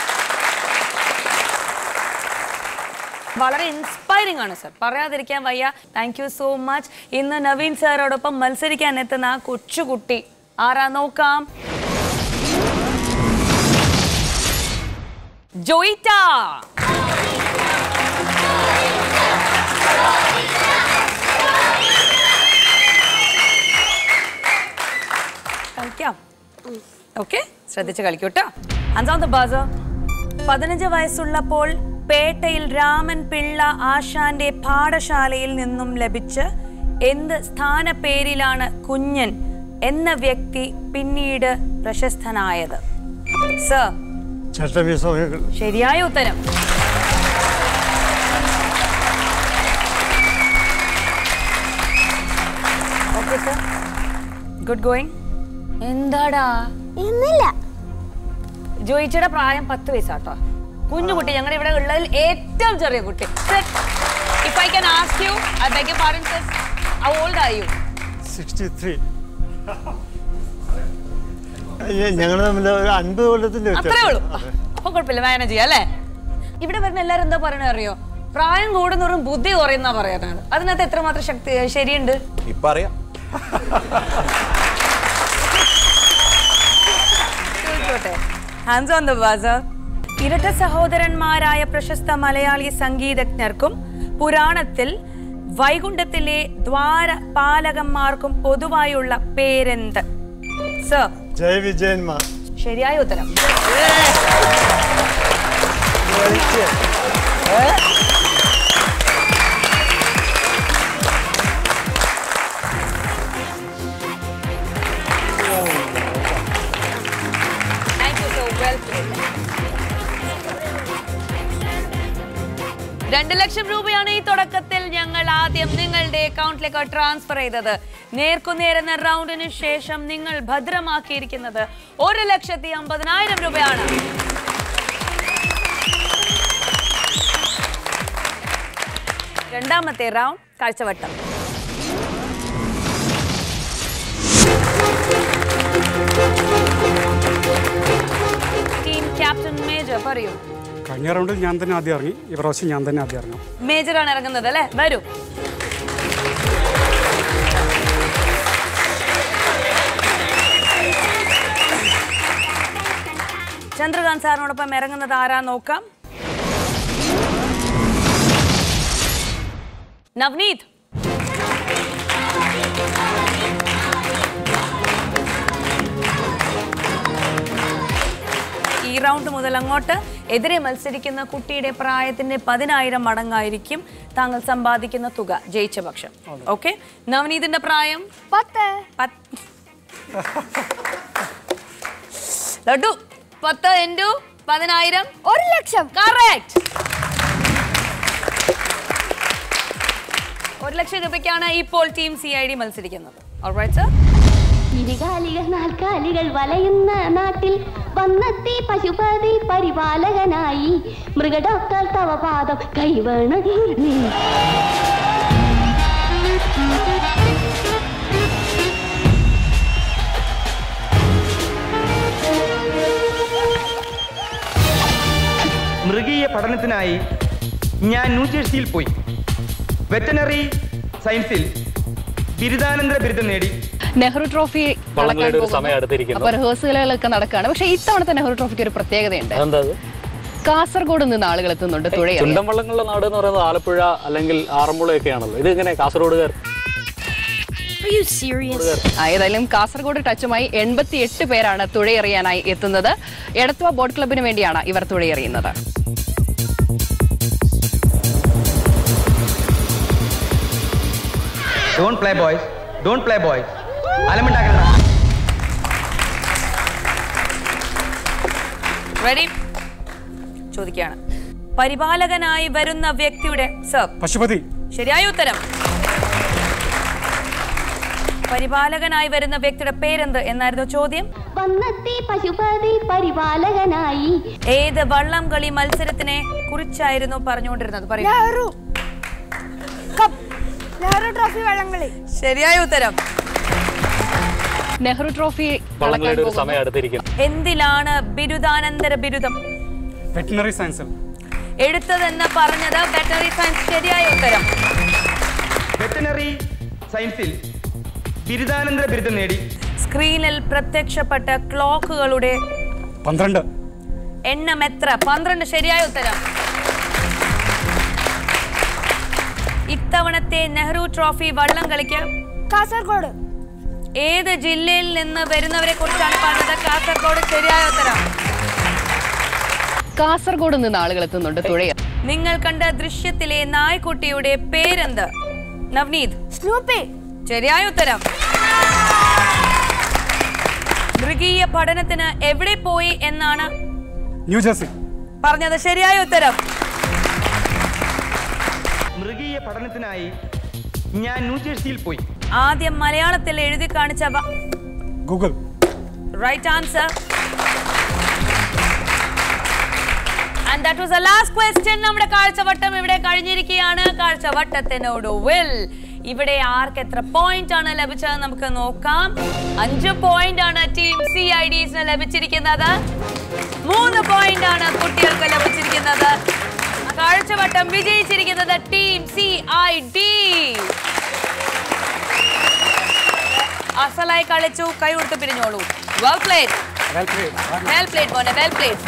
വളരെ ഇൻസ്പയറിംഗ് ആണ് സർ പറയാതിരിക്കാൻ വയ്യ താങ്ക് യു സോ മച്ച് ഇന്ന് നവീൻ സാറോടൊപ്പം മത്സരിക്കാൻ എത്തുന്ന ആ കൊച്ചുകുട്ടി ആരാ നോക്കാം ജോയിറ്റ കളിക്കാം ഓക്കെ ശ്രദ്ധിച്ച് കളിക്കൂട്ടോ അഞ്ചാമത്തെ ബാസ പതിനഞ്ച് വയസ്സുള്ളപ്പോൾ പേട്ടയിൽ രാമൻ പിള്ള ആശാന്റെ പാഠശാലയിൽ നിന്നും ലഭിച്ച് എന്ത് സ്ഥാനപ്പേരിലാണ് കുഞ്ഞൻ എന്ന വ്യക്തി പിന്നീട് പ്രശസ്തനായത് സർ ചട്ടമ്പി സ്വാമികൾ ശരിയായ ഉത്തരം ഓക്കെ സർ ഗുഡ് ഗോയിങ് എന്താടാ ഇന്നില്ല ജോയിച്ചയുടെ പ്രായം പത്ത് വയസ്സാട്ടോ കുഞ്ഞു കുട്ടി ഞങ്ങളുടെ ഇവിടെ ഉള്ളതിൽ ഏറ്റവും ചെറിയ കുട്ടി if I can ask you I beg you pardon sir how old are you sixty three ഞങ്ങൾ തമ്മിൽ ഒരു അൻപത് കൊല്ലത്തിൻ്റെ അത്രേ ഉള്ളൂ വ്യത്യാസം അപ്പൊ കുഴപ്പമില്ല മാനേജ് ചെയ്യാം അല്ലേ ഇവിടെ വരുന്ന എല്ലാവരും എന്താ പറയണ അറിയോ പ്രായം കൂടുന്നവരും ബുദ്ധി കുറയുന്ന പറയാനാണ് അതിനകത്ത് എത്രമാത്രം ശക്തി ശരിയുണ്ട് ഇപ്പൊ അറിയാം ചോദിച്ചോട്ടെ ഹാൻസ് ഓൺ ദ ബാസർ ഇരട്ട സഹോദരന്മാരായ പ്രശസ്ത മലയാളി സംഗീതജ്ഞർക്കും പുരാണത്തിൽ വൈകുണ്ഠത്തിലെ ദ്വാരപാലകന്മാർക്കും പൊതുവായുള്ള പേരെന്ത് സർ ജയ് വിജയന്മാർ ശരിയായ ഉത്തരം Thank you, sir. Well played. രണ്ട് ലക്ഷം രൂപയാണ് ഈ തുടക്കത്തിൽ ഞങ്ങൾ ആദ്യം നിങ്ങളുടെ അക്കൗണ്ടിലേക്ക് ട്രാൻസ്ഫർ ചെയ്തത് നേർക്കുനേർ എന്ന റൗണ്ടിന് ശേഷം നിങ്ങൾ ഭദ്രമാക്കിയിരിക്കുന്നത് ഒരു ലക്ഷത്തി അമ്പതിനായിരം രൂപയാണ് രണ്ടാമത്തെ റൗണ്ട് കാഴ്ചവട്ടം ടീം ക്യാപ്റ്റൻ മേജർ പറയൂ കഴിഞ്ഞ റൗണ്ടിൽ ഞാൻ തന്നെ ആദ്യം ഇറങ്ങി ഈ പ്രാവശ്യം ഞാൻ തന്നെ ആദ്യം ഇറങ്ങാം മേജറാണ് ഇറങ്ങുന്നത് അല്ലേ വരൂ ചന്ദ്രകാന്ത് സാറിനോടൊപ്പം ഇറങ്ങുന്നത് ആരാ നോക്കാം നവനീത് ഈ റൗണ്ട് മുതൽ അങ്ങോട്ട് എതിരെ മത്സരിക്കുന്ന കുട്ടിയുടെ പ്രായത്തിന്റെ പതിനായിരം മടങ്ങായിരിക്കും താങ്കൾ സമ്പാദിക്കുന്ന തുക ജയിച്ച പക്ഷം ഓക്കെ നവനീതിന്റെ പ്രായം പത്ത് പത്ത് ലഡു പത്ത് ഇൻറ്റു പതിനായിരം ഒരു ലക്ഷം കറക്റ്റ് ഒരു ലക്ഷം രൂപയ്ക്കാണ് ഇപ്പോൾ ടീം സി ഐ ഡി മത്സരിക്കുന്നത് ഓൾറൈറ്റ് സർ ഇരുകാലികൾ നാൽക്കാലികൾ വലയുന്ന നാട്ടിൽ വന്നെത്തി പശുപതി പരിപാലകനായി മൃഗഡോക്ടർ തവ പാദം കൈവേണ നീ മൃഗീയ പഠനത്തിനായി ഞാൻ ന്യൂജേഴ്സിയിൽ പോയി വെറ്റനറി സയൻസിൽ ബിരുദാനന്തര ബിരുദം നേടി നെഹ്റു ട്രോഫി വള്ളംകളിയുടെ ഒരു സമയം അടുത്തിരിക്കുന്നു. അപ്പൊ റിഹേഴ്സലുകളൊക്കെ നടക്കുകയാണ് പക്ഷെ ഇത്തവണത്തെ നെഹ്റു ട്രോഫിക്ക് ഒരു പ്രത്യേകതയുണ്ട് അതെന്താ അത്? കാസർഗോഡ് നിന്ന് ആളുകൾ എത്തുന്നുണ്ട് തുഴയെറിയാൻ ചുണ്ടൻ വള്ളങ്ങളുടെ നാട് എന്ന് പറയുന്നത് ആലപ്പുഴ അല്ലെങ്കിൽ ആറന്മുളയൊക്കെയാണല്ലോ ഇത് എങ്ങനെ കാസർഗോഡുകാർ ആ, ഏതായാലും കാസർഗോഡ് ടച്ചുമായി എൺപത്തി എട്ട് പേരാണ് തുഴയെറിയാനായി എത്തുന്നത് എടത്വ ബോട്ട് ക്ലബിന് വേണ്ടിയാണ് ഇവർ തുഴയെറിയുന്നത് don't play boys don't play boys അലമുണ്ടാക്കണ്ട റെഡി ചോദിക്കുകയാണ് പരിപാലകനായി വരുന്ന വ്യക്തിയുടെ സർ പശുപതി ശരിയായ ഉത്തരം പരിപാലകനായി വരുന്ന വ്യക്തിയുടെ പേരെന്ത് എന്നായിരുന്നു ചോദ്യം വന്നെത്തി പശുപതി പരിപാലകനായി ഏത് വള്ളം കളി മത്സരത്തിനെ കുറിച്ചായിരുന്നു പറഞ്ഞുകൊണ്ടിരുന്നത് പറയൂ നെഹ്റു ട്രോഫി വള്ളംകളി ശരിയായ ഉത്തരം നെഹ്റു ട്രോഫി വള്ളംകളിയുടെ ഒരു സമയം അടുത്തിരിക്കുന്നു എന്തിലാണ് ബിരുദാനന്തര ബിരുദം വെറ്റിനറി സയൻസിൽ എടുത്തതെന്ന് പറഞ്ഞത് വെറ്ററി സയൻസ് ശരിയായ ഉത്തരം വെറ്റനറി സയൻസിൽ ബിരുദാനന്തര ബിരുദം നേടി സ്ക്രീനിൽ പ്രത്യക്ഷപ്പെട്ട ക്ലോക്കുകളുടെ പന്ത്രണ്ട് എണ്ണം എത്ര പന്ത്രണ്ട് ശരിയായ ഉത്തരം ഇത്തവണത്തെ നെഹ്റു ട്രോഫി വള്ളം കളിക്ക് കാസർഗോഡ് ഏത് ജില്ലയിൽ നിന്ന് വരുന്നവരെ കുറിച്ചാണ് പറഞ്ഞത് കാസർഗോഡ് ശരിയായ ഉത്തരം കാസർഗോഡ് നിന്ന് ആളുകൾ എത്തുന്നുണ്ട് തുഴയ നിങ്ങൾ കണ്ട ദൃശ്യത്തിലെ നായ്ക്കുട്ടിയുടെ പേരെന്ത് നവനീത് സ്നൂപ്പി ശരിയായ ഉത്തരം മൃഗീയ പഠനത്തിന് എവിടെ പോയി എന്നാണ് ന്യൂജേഴ്സി പറഞ്ഞത് ശരിയായ ഉത്തരം മൃഗീയ പഠനത്തിനായി ഞാൻ ന്യൂജേഴ്സിയിൽ പോയി ആദ്യം മലയാളത്തിൽ എഴുതി കാണിച്ച Google right answer and that was the last question നമ്മുടെ കാഴ്ചവട്ടം ഇവിടെ കഴിഞ്ഞിരിക്കുകയാണ് കാഴ്ചവട്ടത്തിനോട് വിൽ ഇവിടെ ആർക്ക് എത്ര പോയിന്റ് ആണ് ലഭിച്ചത് നമുക്ക് നോക്കാം അഞ്ച് പോയിന്റ് ആണ് ടീം സി ഐ ഡിസിന് ലഭിച്ചിരിക്കുന്നത് മൂന്ന് പോയിന്റ് ആണ് കുട്ടികൾക്ക് ലഭിച്ചിരിക്കുന്നത് കാഴ്ചവട്ടം വിജയിച്ചിരിക്കുന്നത് ടീം സി ഐ ഡി അസലായി കളിച്ചു കൈ കൊടുത്ത് പിരിഞ്ഞോളൂ വെൽ പ്ലേഡ് വെൽ പ്ലേഡ് മോനെ വെൽ പ്ലേഡ്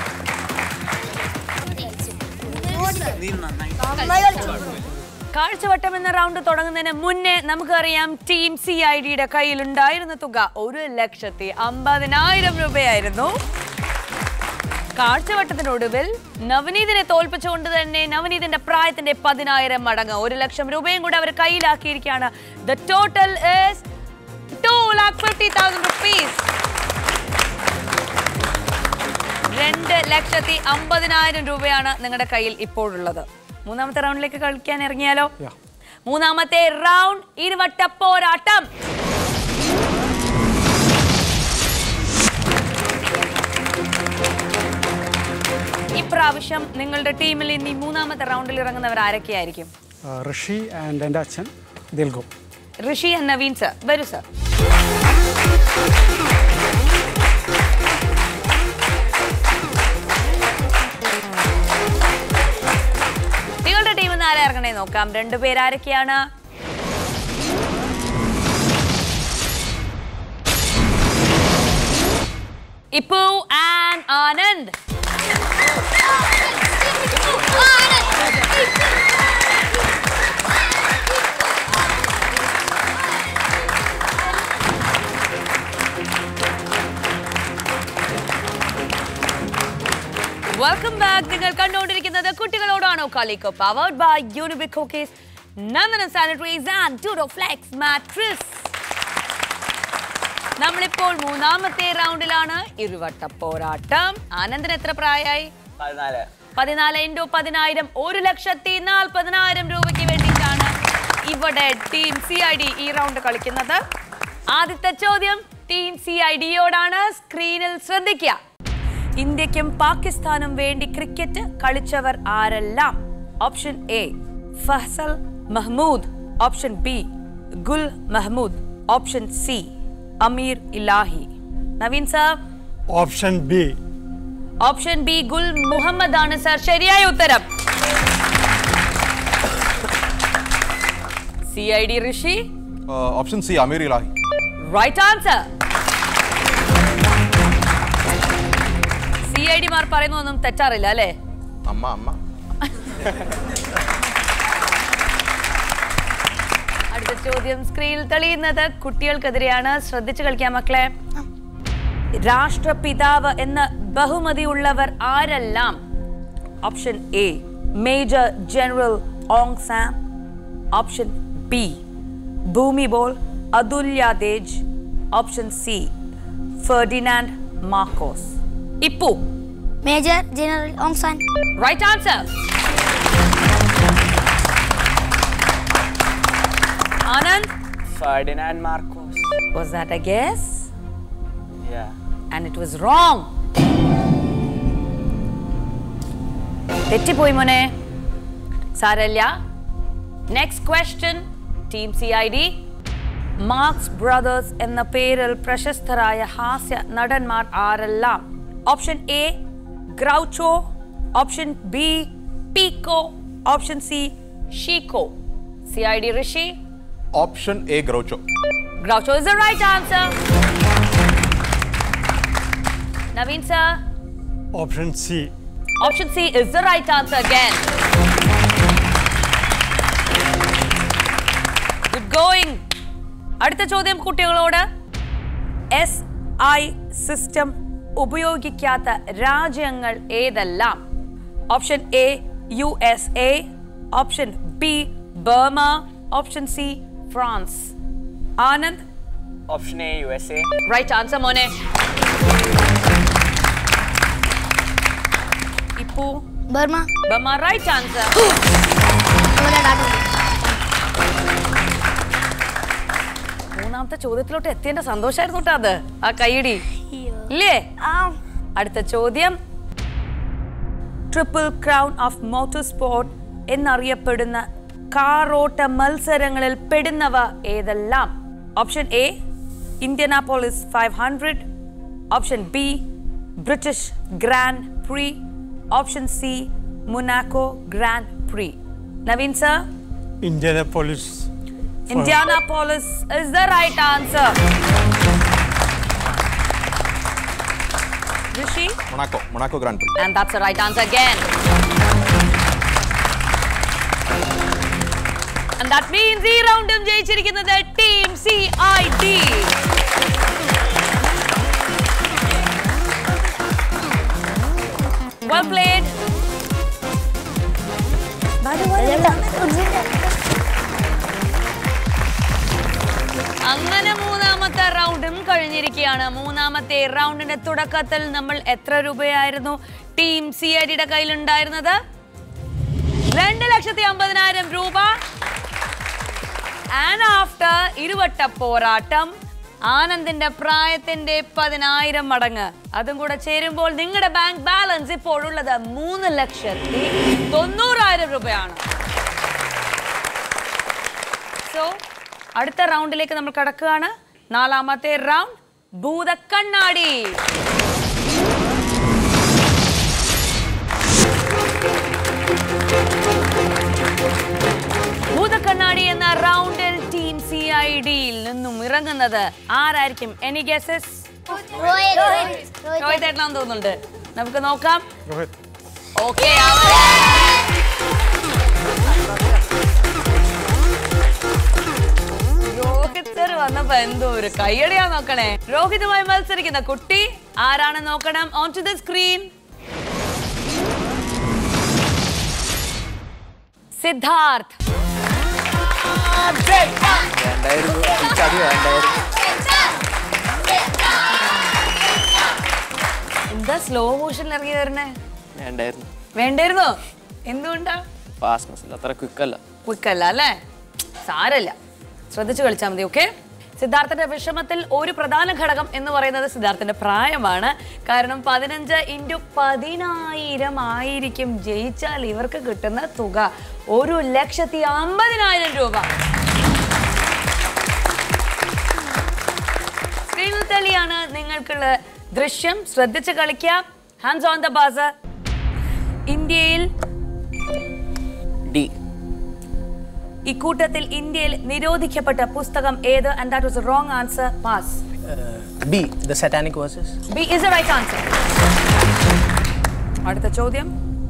കാഴ്ചവട്ടം എന്ന റൗണ്ട് തുടങ്ങുന്നതിന് മുന്നേ നമുക്കറിയാം ടീം സി ഐ ഡിയുടെ കയ്യിലുണ്ടായിരുന്ന തുക ഒരു ലക്ഷത്തി അമ്പതിനായിരം രൂപയായിരുന്നു കാഴ്ചവട്ടത്തിന്റെ ഒടുവിൽ നവനീതിനെ തോൽപ്പിച്ചുകൊണ്ട് തന്നെ നവനീതിന്റെ പ്രായത്തിന്റെ പതിനായിരം മടങ്ങ് ഒരു ലക്ഷം രൂപയും കൂടെ അവർ കയ്യിലാക്കിയിരിക്കുകയാണ് the total is two lakh fifty thousand rupees രണ്ട് ലക്ഷത്തി അമ്പതിനായിരം രൂപയാണ് നിങ്ങളുടെ കയ്യിൽ ഇപ്പോഴുള്ളത് മൂന്നാമത്തെ റൗണ്ടിലേക്ക് കളിക്കാൻ ഇറങ്ങിയാലോ മൂന്നാമത്തെ റൗണ്ട് ഇരുവട്ട പോരാട്ടം ഇപ്രാവശ്യം നിങ്ങളുടെ ടീമിൽ ഇനി മൂന്നാമത്തെ റൗണ്ടിൽ ഇറങ്ങുന്നവർ ആരൊക്കെയായിരിക്കും ഋഷി ആൻഡ് എൻ്റെ അച്ഛൻ will go Rishi and Naveen sir വരൂ സർ നിങ്ങളുടെ ടീമിൽ നിന്ന് ആരാ ഇറങ്ങണേ നോക്കാം രണ്ടുപേർ ആരൊക്കെയാണ് Ippu and Anand welcome back നിങ്ങൾ കണ്ടുകൊണ്ടിരിക്കുന്നത് കുട്ടികളോടാണോ കളിക്കോ powered by Unibic ഹോക്കേസ് Nandana sanitaries and ടൂഡോ flex mattress നമ്മളിപ്പോൾ മൂന്നാമത്തെ റൗണ്ടിലാണ് ഇരുവട്ട പോരാട്ടം ആനന്ദന് എത്ര പ്രായമായി പതിനാല് പതിനാല് ഇൻറ്റു പതിനായിരം ഒരു ലക്ഷത്തി നാൽപ്പതിനായിരം രൂപയ്ക്ക് വേണ്ടിയിട്ടാണ് ഇവിടെ ടീം സി ഐ ഡി ഈ റൗണ്ട് കളിക്കുന്നത് ആദ്യത്തെ ചോദ്യം ടീം സി ഐ ഡിയോടാണ് സ്ക്രീനിൽ ശ്രദ്ധിക്കുക ഇന്ത്യക്കും പാകിസ്ഥാനും വേണ്ടി ക്രിക്കറ്റ് കളിച്ചവർ ആരെല്ലാം option A Fazal Mahmood option B Gul Mahmood option C Amir Elahi Naveen sir option B option B Gul Mohammad ആണ് സർ ശരിയായ ഉത്തരം C I D Rishi option C Amir Elahi right answer C I ഡിമാർ പറയുന്നതൊന്നും തെറ്റാറില്ല അല്ലേ അമ്മ അമ്മ അടുത്ത ചോദ്യം സ്ക്രീനിൽ തെളിയുന്നത് കുട്ടികൾക്കെതിരെയാണ് ശ്രദ്ധിച്ചു കളിക്കാം മക്കളെ രാഷ്ട്രപിതാവ് എന്ന ബഹുമതിയുള്ളവർ ആരെല്ലാം option A major general Aung San option B Bhumibol Adulyadej option C Ferdinand Marcos Ippu major general Aung San right answer Anand Ferdinand Marcos Was that a guess? Yeah. And it was wrong. തെറ്റിപ്പോയി മോനെ സാരല്ല next question team C I D Marx Brothers എന്ന പേരിൽ പ്രശസ്തരായ ഹാസ്യ നടന്മാർ ആരെല്ലാം option A Groucho option B Pico option C Chico C I D Rishi option A Groucho Groucho is the right answer. Naveen sir, option C option C is the right answer again. Good going. അടുത്ത ചോദ്യം കുട്ടികളോട് എസ് ഐ സിസ്റ്റം ഉപയോഗിക്കാത്ത രാജ്യങ്ങൾ ഏതെല്ലാം option A U S A option B Burma option C France Anand option A U S A right answer മോനെ Ippu Burma Burma right answer മൂന്നാമത്തെ ചോദ്യത്തിലോട്ട് എത്തിയതിന്റെ സന്തോഷമായിരുന്നു കേട്ടോ അത് ആ കൈയിടി ഇല്ലേ അടുത്ത ചോദ്യം triple crown of motor sport എന്നറിയപ്പെടുന്ന കാറോട്ട മത്സരങ്ങളിൽ പെടുന്നവ ഏതെല്ലാം option A Indianapolis five hundred option B British Grand Prix option C Monaco Grand Prix? Naveen sir? Indianapolis. Indianapolis is the right answer. Rishi? Monaco Monaco Grand Prix And that's the right answer again. And that means ഈ റൗണ്ടും ജയിച്ചിരിക്കുന്നത് team C I D Well played. അങ്ങനെ മൂന്നാമത്തെ റൗണ്ടും കഴിഞ്ഞിരിക്കുകയാണ് മൂന്നാമത്തെ റൗണ്ടിന്റെ തുടക്കത്തിൽ നമ്മൾ എത്ര രൂപയായിരുന്നു ടീം സി ഐ ഡിയുടെ കയ്യിലുണ്ടായിരുന്നത് രണ്ട് ലക്ഷത്തി അമ്പതിനായിരം രൂപ ആൻഡ് ആഫ്റ്റർ ഇരുവട്ട പോരാട്ടം ആനന്ദിന്റെ പ്രായത്തിന്റെ പതിനായിരം മടങ്ങ് അതും കൂടെ ചേരുമ്പോൾ നിങ്ങളുടെ ബാങ്ക് ബാലൻസ് ഇപ്പോഴുള്ളത് മൂന്ന് ലക്ഷത്തി തൊണ്ണൂറായിരം രൂപയാണ് സോ അടുത്ത റൗണ്ടിലേക്ക് നമ്മൾ കടക്കുകയാണ് നാലാമത്തെ റൗണ്ട് ഭൂതക്കണ്ണാടി ഭൂതക്കണ്ണാടി എന്ന റൗണ്ടിൽ ടീം സി ഐ ഡിയിൽ നിന്നും ഇറങ്ങുന്നത് ആരായിരിക്കും എനി ഗസസ് രോഹിത് ഏട്ടനാന്ന് തോന്നുന്നുണ്ട് നമുക്ക് നോക്കാം രോഹിത് ഓക്കെ രോഹിത് സർ വന്നപ്പോ എന്തോ ഒരു കയ്യടിയാ നോക്കണേ രോഹിതുമായി മത്സരിക്കുന്ന കുട്ടി ആരാണ് നോക്കണം on to the screen Siddharth വേണ്ടായിരുന്നു ഈ ചതി വേണ്ടായിരുന്നു എന്താ സ്ലോ മോഷനിൽ ഇറങ്ങി വരണേ വേണ്ടായിരുന്നു വേണ്ടായിരുന്നോ എന്തുകൊണ്ടാ ഫാസ്റ്റ്നസ് അത്ര ക്വിക്കല്ല ക്വിക്കല്ല അല്ലേ സാരല്ല ശ്രദ്ധിച്ചു കളിച്ചാൽ മതി ഓക്കെ സിദ്ധാർത്ഥന്റെ വിഷമത്തിൽ ഒരു പ്രധാന ഘടകം എന്ന് പറയുന്നത് സിദ്ധാർത്ഥന്റെ പ്രായമാണ് കാരണം പതിനഞ്ച് ഇൻറ്റു പതിനായിരം ആയിരിക്കും ജയിച്ചാൽ ഇവർക്ക് കിട്ടുന്ന തുക ഒരു ലക്ഷത്തി അമ്പതിനായിരം രൂപ സ്ക്രീനിൽ തെളിയാണ് നിങ്ങൾക്കുള്ള ദൃശ്യം ശ്രദ്ധിച്ച് കളിക്കാം ഹാൻഡ്സ് ഓൺ ദ ബാസ് ഇന്ത്യയിൽ ഡി ഇക്കൂട്ടത്തിൽ ഇന്ത്യയിൽ നിരോധിക്കപ്പെട്ട പുസ്തകം ഏത് and that was wrong answer pass B, the satanic verses. B is the right answer അടുത്ത ചോദ്യം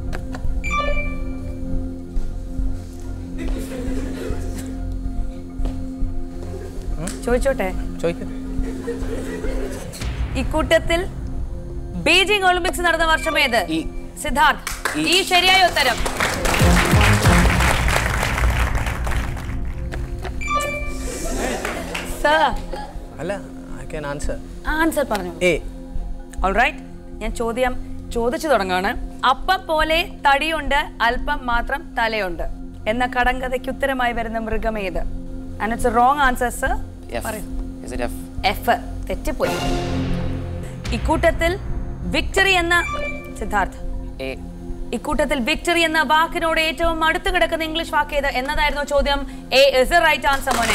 ചോദിച്ചോട്ടെ ചോദിക്കൂ ഇക്കൂട്ടത്തിൽ ബീജിംഗ് ഒളിമ്പിക്സ് നടന്ന വർഷം ഏത് സിദ്ധാർത്ഥ് ഈ ശരിയായ ഉത്തരം സർ അല്ല ഐ ക്യാൻ ആൻസർ ആൻസർ പറഞ്ഞു എ ഓൾറൈറ്റ് ഞാൻ ചോദ്യം ചോദിച്ചു തുടങ്ങാണ് അപ്പം പോലെ തടിയുണ്ട് അല്പം മാത്രം തലയുണ്ട് എന്ന കടങ്കഥയ്ക്ക് ഉത്തരമായി വരുന്ന മൃഗം ഏത് and it's wrong answer sir പറയൂ ഇസ് ഇറ്റ് എഫ് എഫ് തെറ്റിപ്പോയി ഇക്കൂട്ടത്തിൽ വിക്ടറി എന്ന സിദ്ധാർത്ഥ് എ ഇക്കൂട്ടത്തിൽ വിക്ടറി എന്ന വാക്കിനോട് ഏറ്റവും അടുത്ത് കിടക്കുന്ന ഇംഗ്ലീഷ് വാക്ക് ഏത് എന്നതായിരുന്നു ചോദ്യം എ ഇസ് റൈറ്റ് ആൻസർ മോനെ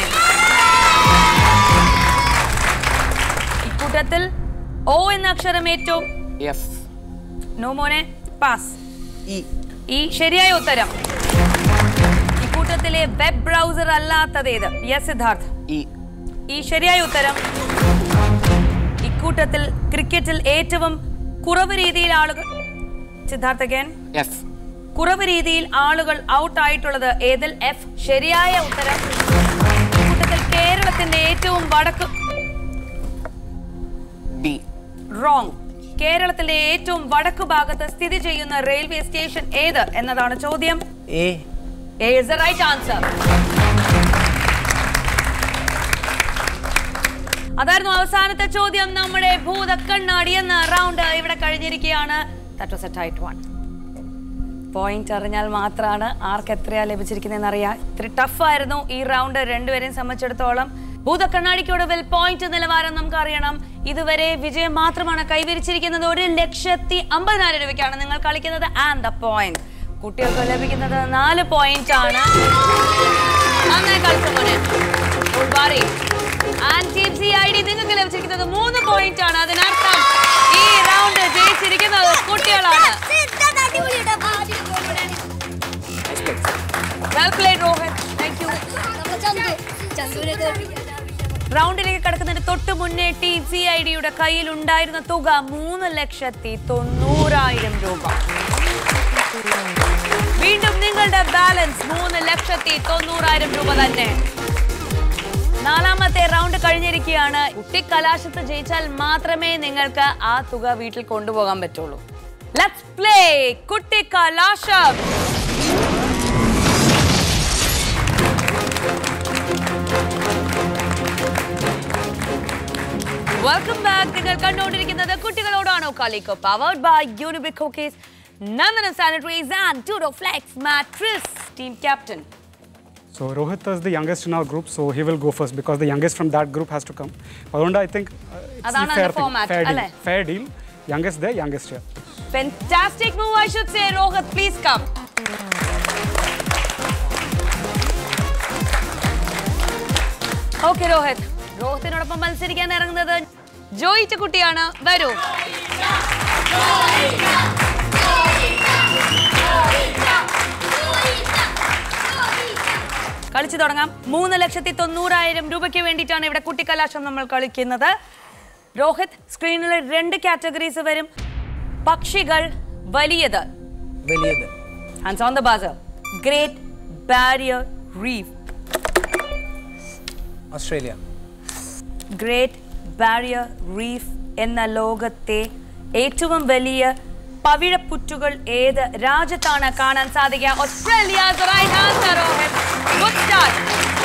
ഇക്കൂട്ടത്തിൽ ഓ എന്ന അക്ഷരം ഏറ്റവും എഫ് നോ മോനെ പാസ് ഈ ശരിയായ ഉത്തരം ഇക്കൂട്ടത്തിലെ വെബ് ബ്രൗസർ അല്ലാത്തത് ഏത് യെസ് സിദ്ധാർത്ഥ് ഇ ഈ ശരിയായ ഉത്തരം ഇക്കൂട്ടത്തിൽ ക്രിക്കറ്റിൽ ഏറ്റവും കുറവ് രീതിയിൽ ആളുകൾ സിദ്ധാർത്ഥ again. എഫ് കുറവ് രീതിയിൽ ആളുകൾ ഔട്ട് ആയിട്ടുള്ളത് ഏതിൽ എഫ് ശരിയായ ഉത്തരം ഇക്കൂട്ടത്തിൽ കേരളത്തിന്റെ ഏറ്റവും വടക്ക് ബി റോങ് കേരളത്തിലെ ഏറ്റവും വടക്കു ഭാഗത്ത് സ്ഥിതി ചെയ്യുന്ന റെയിൽവേ സ്റ്റേഷൻ ഏത് എന്നതാണ് ചോദ്യം A A is the right answer. അതായിരുന്നു അവസാനത്തെ ചോദ്യം നമ്മുടെ ഭൂതക്കണ്ണാടി എന്ന റൗണ്ട് ഇവിടെ കഴിഞ്ഞിരിക്കുകയാണ് that was a tight one point അറിഞ്ഞാൽ മാത്രമാണ് ആർക്ക് എത്രയാ ലഭിച്ചിരിക്കുന്നതെന്ന് അറിയാം ഇത്തിരി ടഫായിരുന്നു ഈ റൗണ്ട് രണ്ടുപേരെയും സംബന്ധിച്ചിടത്തോളം ഭൂതക്കണ്ണാടിക്കൊടുവിൽ പോയിന്റ് നിലവാരം നമുക്ക് അറിയണം ഇതുവരെ വിജയം മാത്രമാണ് കൈവരിച്ചിരിക്കുന്നത് ഒരു ലക്ഷത്തി അമ്പതിനായിരം രൂപയ്ക്കാണ് നിങ്ങൾ കളിക്കുന്നത് ആൻഡ് ദ പോയിന്റ് കുട്ടികൾക്ക് ലഭിക്കുന്നത് നാല് പോയിന്റ് ആണ് നന്നായി കളിച്ചു മോനെ ഉൾബാറി and team C I D നിങ്ങൾക്ക് ലഭിച്ചിരിക്കുന്നത് മൂന്ന് പോയിന്റ് ആണ് അതിനർത്ഥം ഈ റൗണ്ട് ജയിച്ചിരിക്കുന്നത് കുട്ടികളാണ് റൗണ്ടിലേക്ക് കടക്കുന്നതിന് തൊട്ട് മുന്നേ ടീം സി ഐ ഡിയുടെ കയ്യിൽ ഉണ്ടായിരുന്ന തുക മൂന്ന് ലക്ഷത്തി തൊണ്ണൂറായിരം രൂപ വീണ്ടും നിങ്ങളുടെ ബാലൻസ് മൂന്ന് ലക്ഷത്തി തൊണ്ണൂറായിരം രൂപ തന്നെ നാലാമത്തെ റൗണ്ട് കഴിഞ്ഞിരിക്കുകയാണ് കുട്ടി കലാശത്ത് ജയിച്ചാൽ മാത്രമേ നിങ്ങൾക്ക് ആ തുക വീട്ടിൽ കൊണ്ടുപോകാൻ പറ്റുള്ളൂ ലെറ്റ്സ് പ്ലേ കുട്ടി കലാശം വെൽക്കം ബാക്ക് നിങ്ങൾ കണ്ടുകൊണ്ടിരിക്കുന്നത് കുട്ടികളോടാണോ കളിക്കോ powered by Unibic ഹോക്കേസ് Nandana sanitaries and ടൂഡോ flex mattress team captain So Rohit is the youngest in our group, so he will go first because the youngest from that group has to come. അതുകൊണ്ട് I think uh, it's അതാണ് the fair അതിന്റെ thing, format, fair deal. അല്ലേ? Fair deal. Youngest there, youngest here. Fantastic move, I should say. Rohit, please come. Okay Rohit രോഹിത്തിനോടൊപ്പം മത്സരിക്കാൻ ഇറങ്ങുന്നത് ജോയിച്ച കുട്ടിയാണ് വരൂ കളിച്ചു തുടങ്ങാം മൂന്ന് ലക്ഷത്തി തൊണ്ണൂറായിരം രൂപയ്ക്ക് വേണ്ടിയിട്ടാണ് ഇവിടെ കുട്ടിക്കലാശം നമ്മൾ കളിക്കുന്നത് രോഹിത് സ്ക്രീനിൽ രണ്ട് കാറ്റഗറീസ് വരും പക്ഷികൾ വലിയത് വലിയത് hands on the buzzer Great Barrier Reef Australia Great Barrier Reef എന്ന ലോകത്തെ ഏറ്റവും വലിയ പവിഴപ്പുറ്റുകൾ ഏത് രാജ്യത്താണ് കാണാൻ സാധിക്കുക ഓസ്ട്രേലിയ ഗുഡ് സ്റ്റാർട്ട്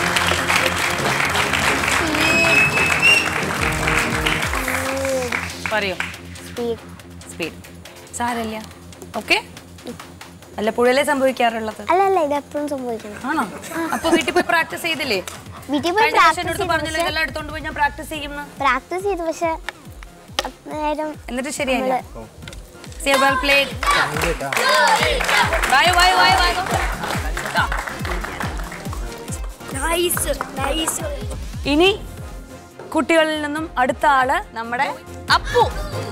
പറയൂ സ്പീഡ് സ്പീഡ് സാരല്ല ഓക്കെ അല്ല പുഴയിലേ സംഭവിക്കാറുള്ളത് അല്ല അല്ല ഇത് എപ്പോഴും സംഭവിക്കണം ആണോ അപ്പൊ വീട്ടിൽ പോയി പ്രാക്ടീസ് ചെയ്തില്ലേ വീട്ടിൽ പോയി കഴിഞ്ഞ പ്രാവശ്യം പ്രാക്ടീസ് എന്നോട് പറഞ്ഞില്ല ഇതെല്ലാം എടുത്തോണ്ട് പോയി ഞാൻ പ്രാക്ടീസ് ചെയ്യുന്നു പ്രാക്ടീസ് ചെയ്തു പക്ഷെ നേരം എന്നിട്ട് ശരിയായില്ല See, well played. വായോ വായോ വായോ വായോ നൈസ് നൈസ് ഇനി കുട്ടികളിൽ നിന്നും അടുത്ത ആള് നമ്മുടെ അപ്പു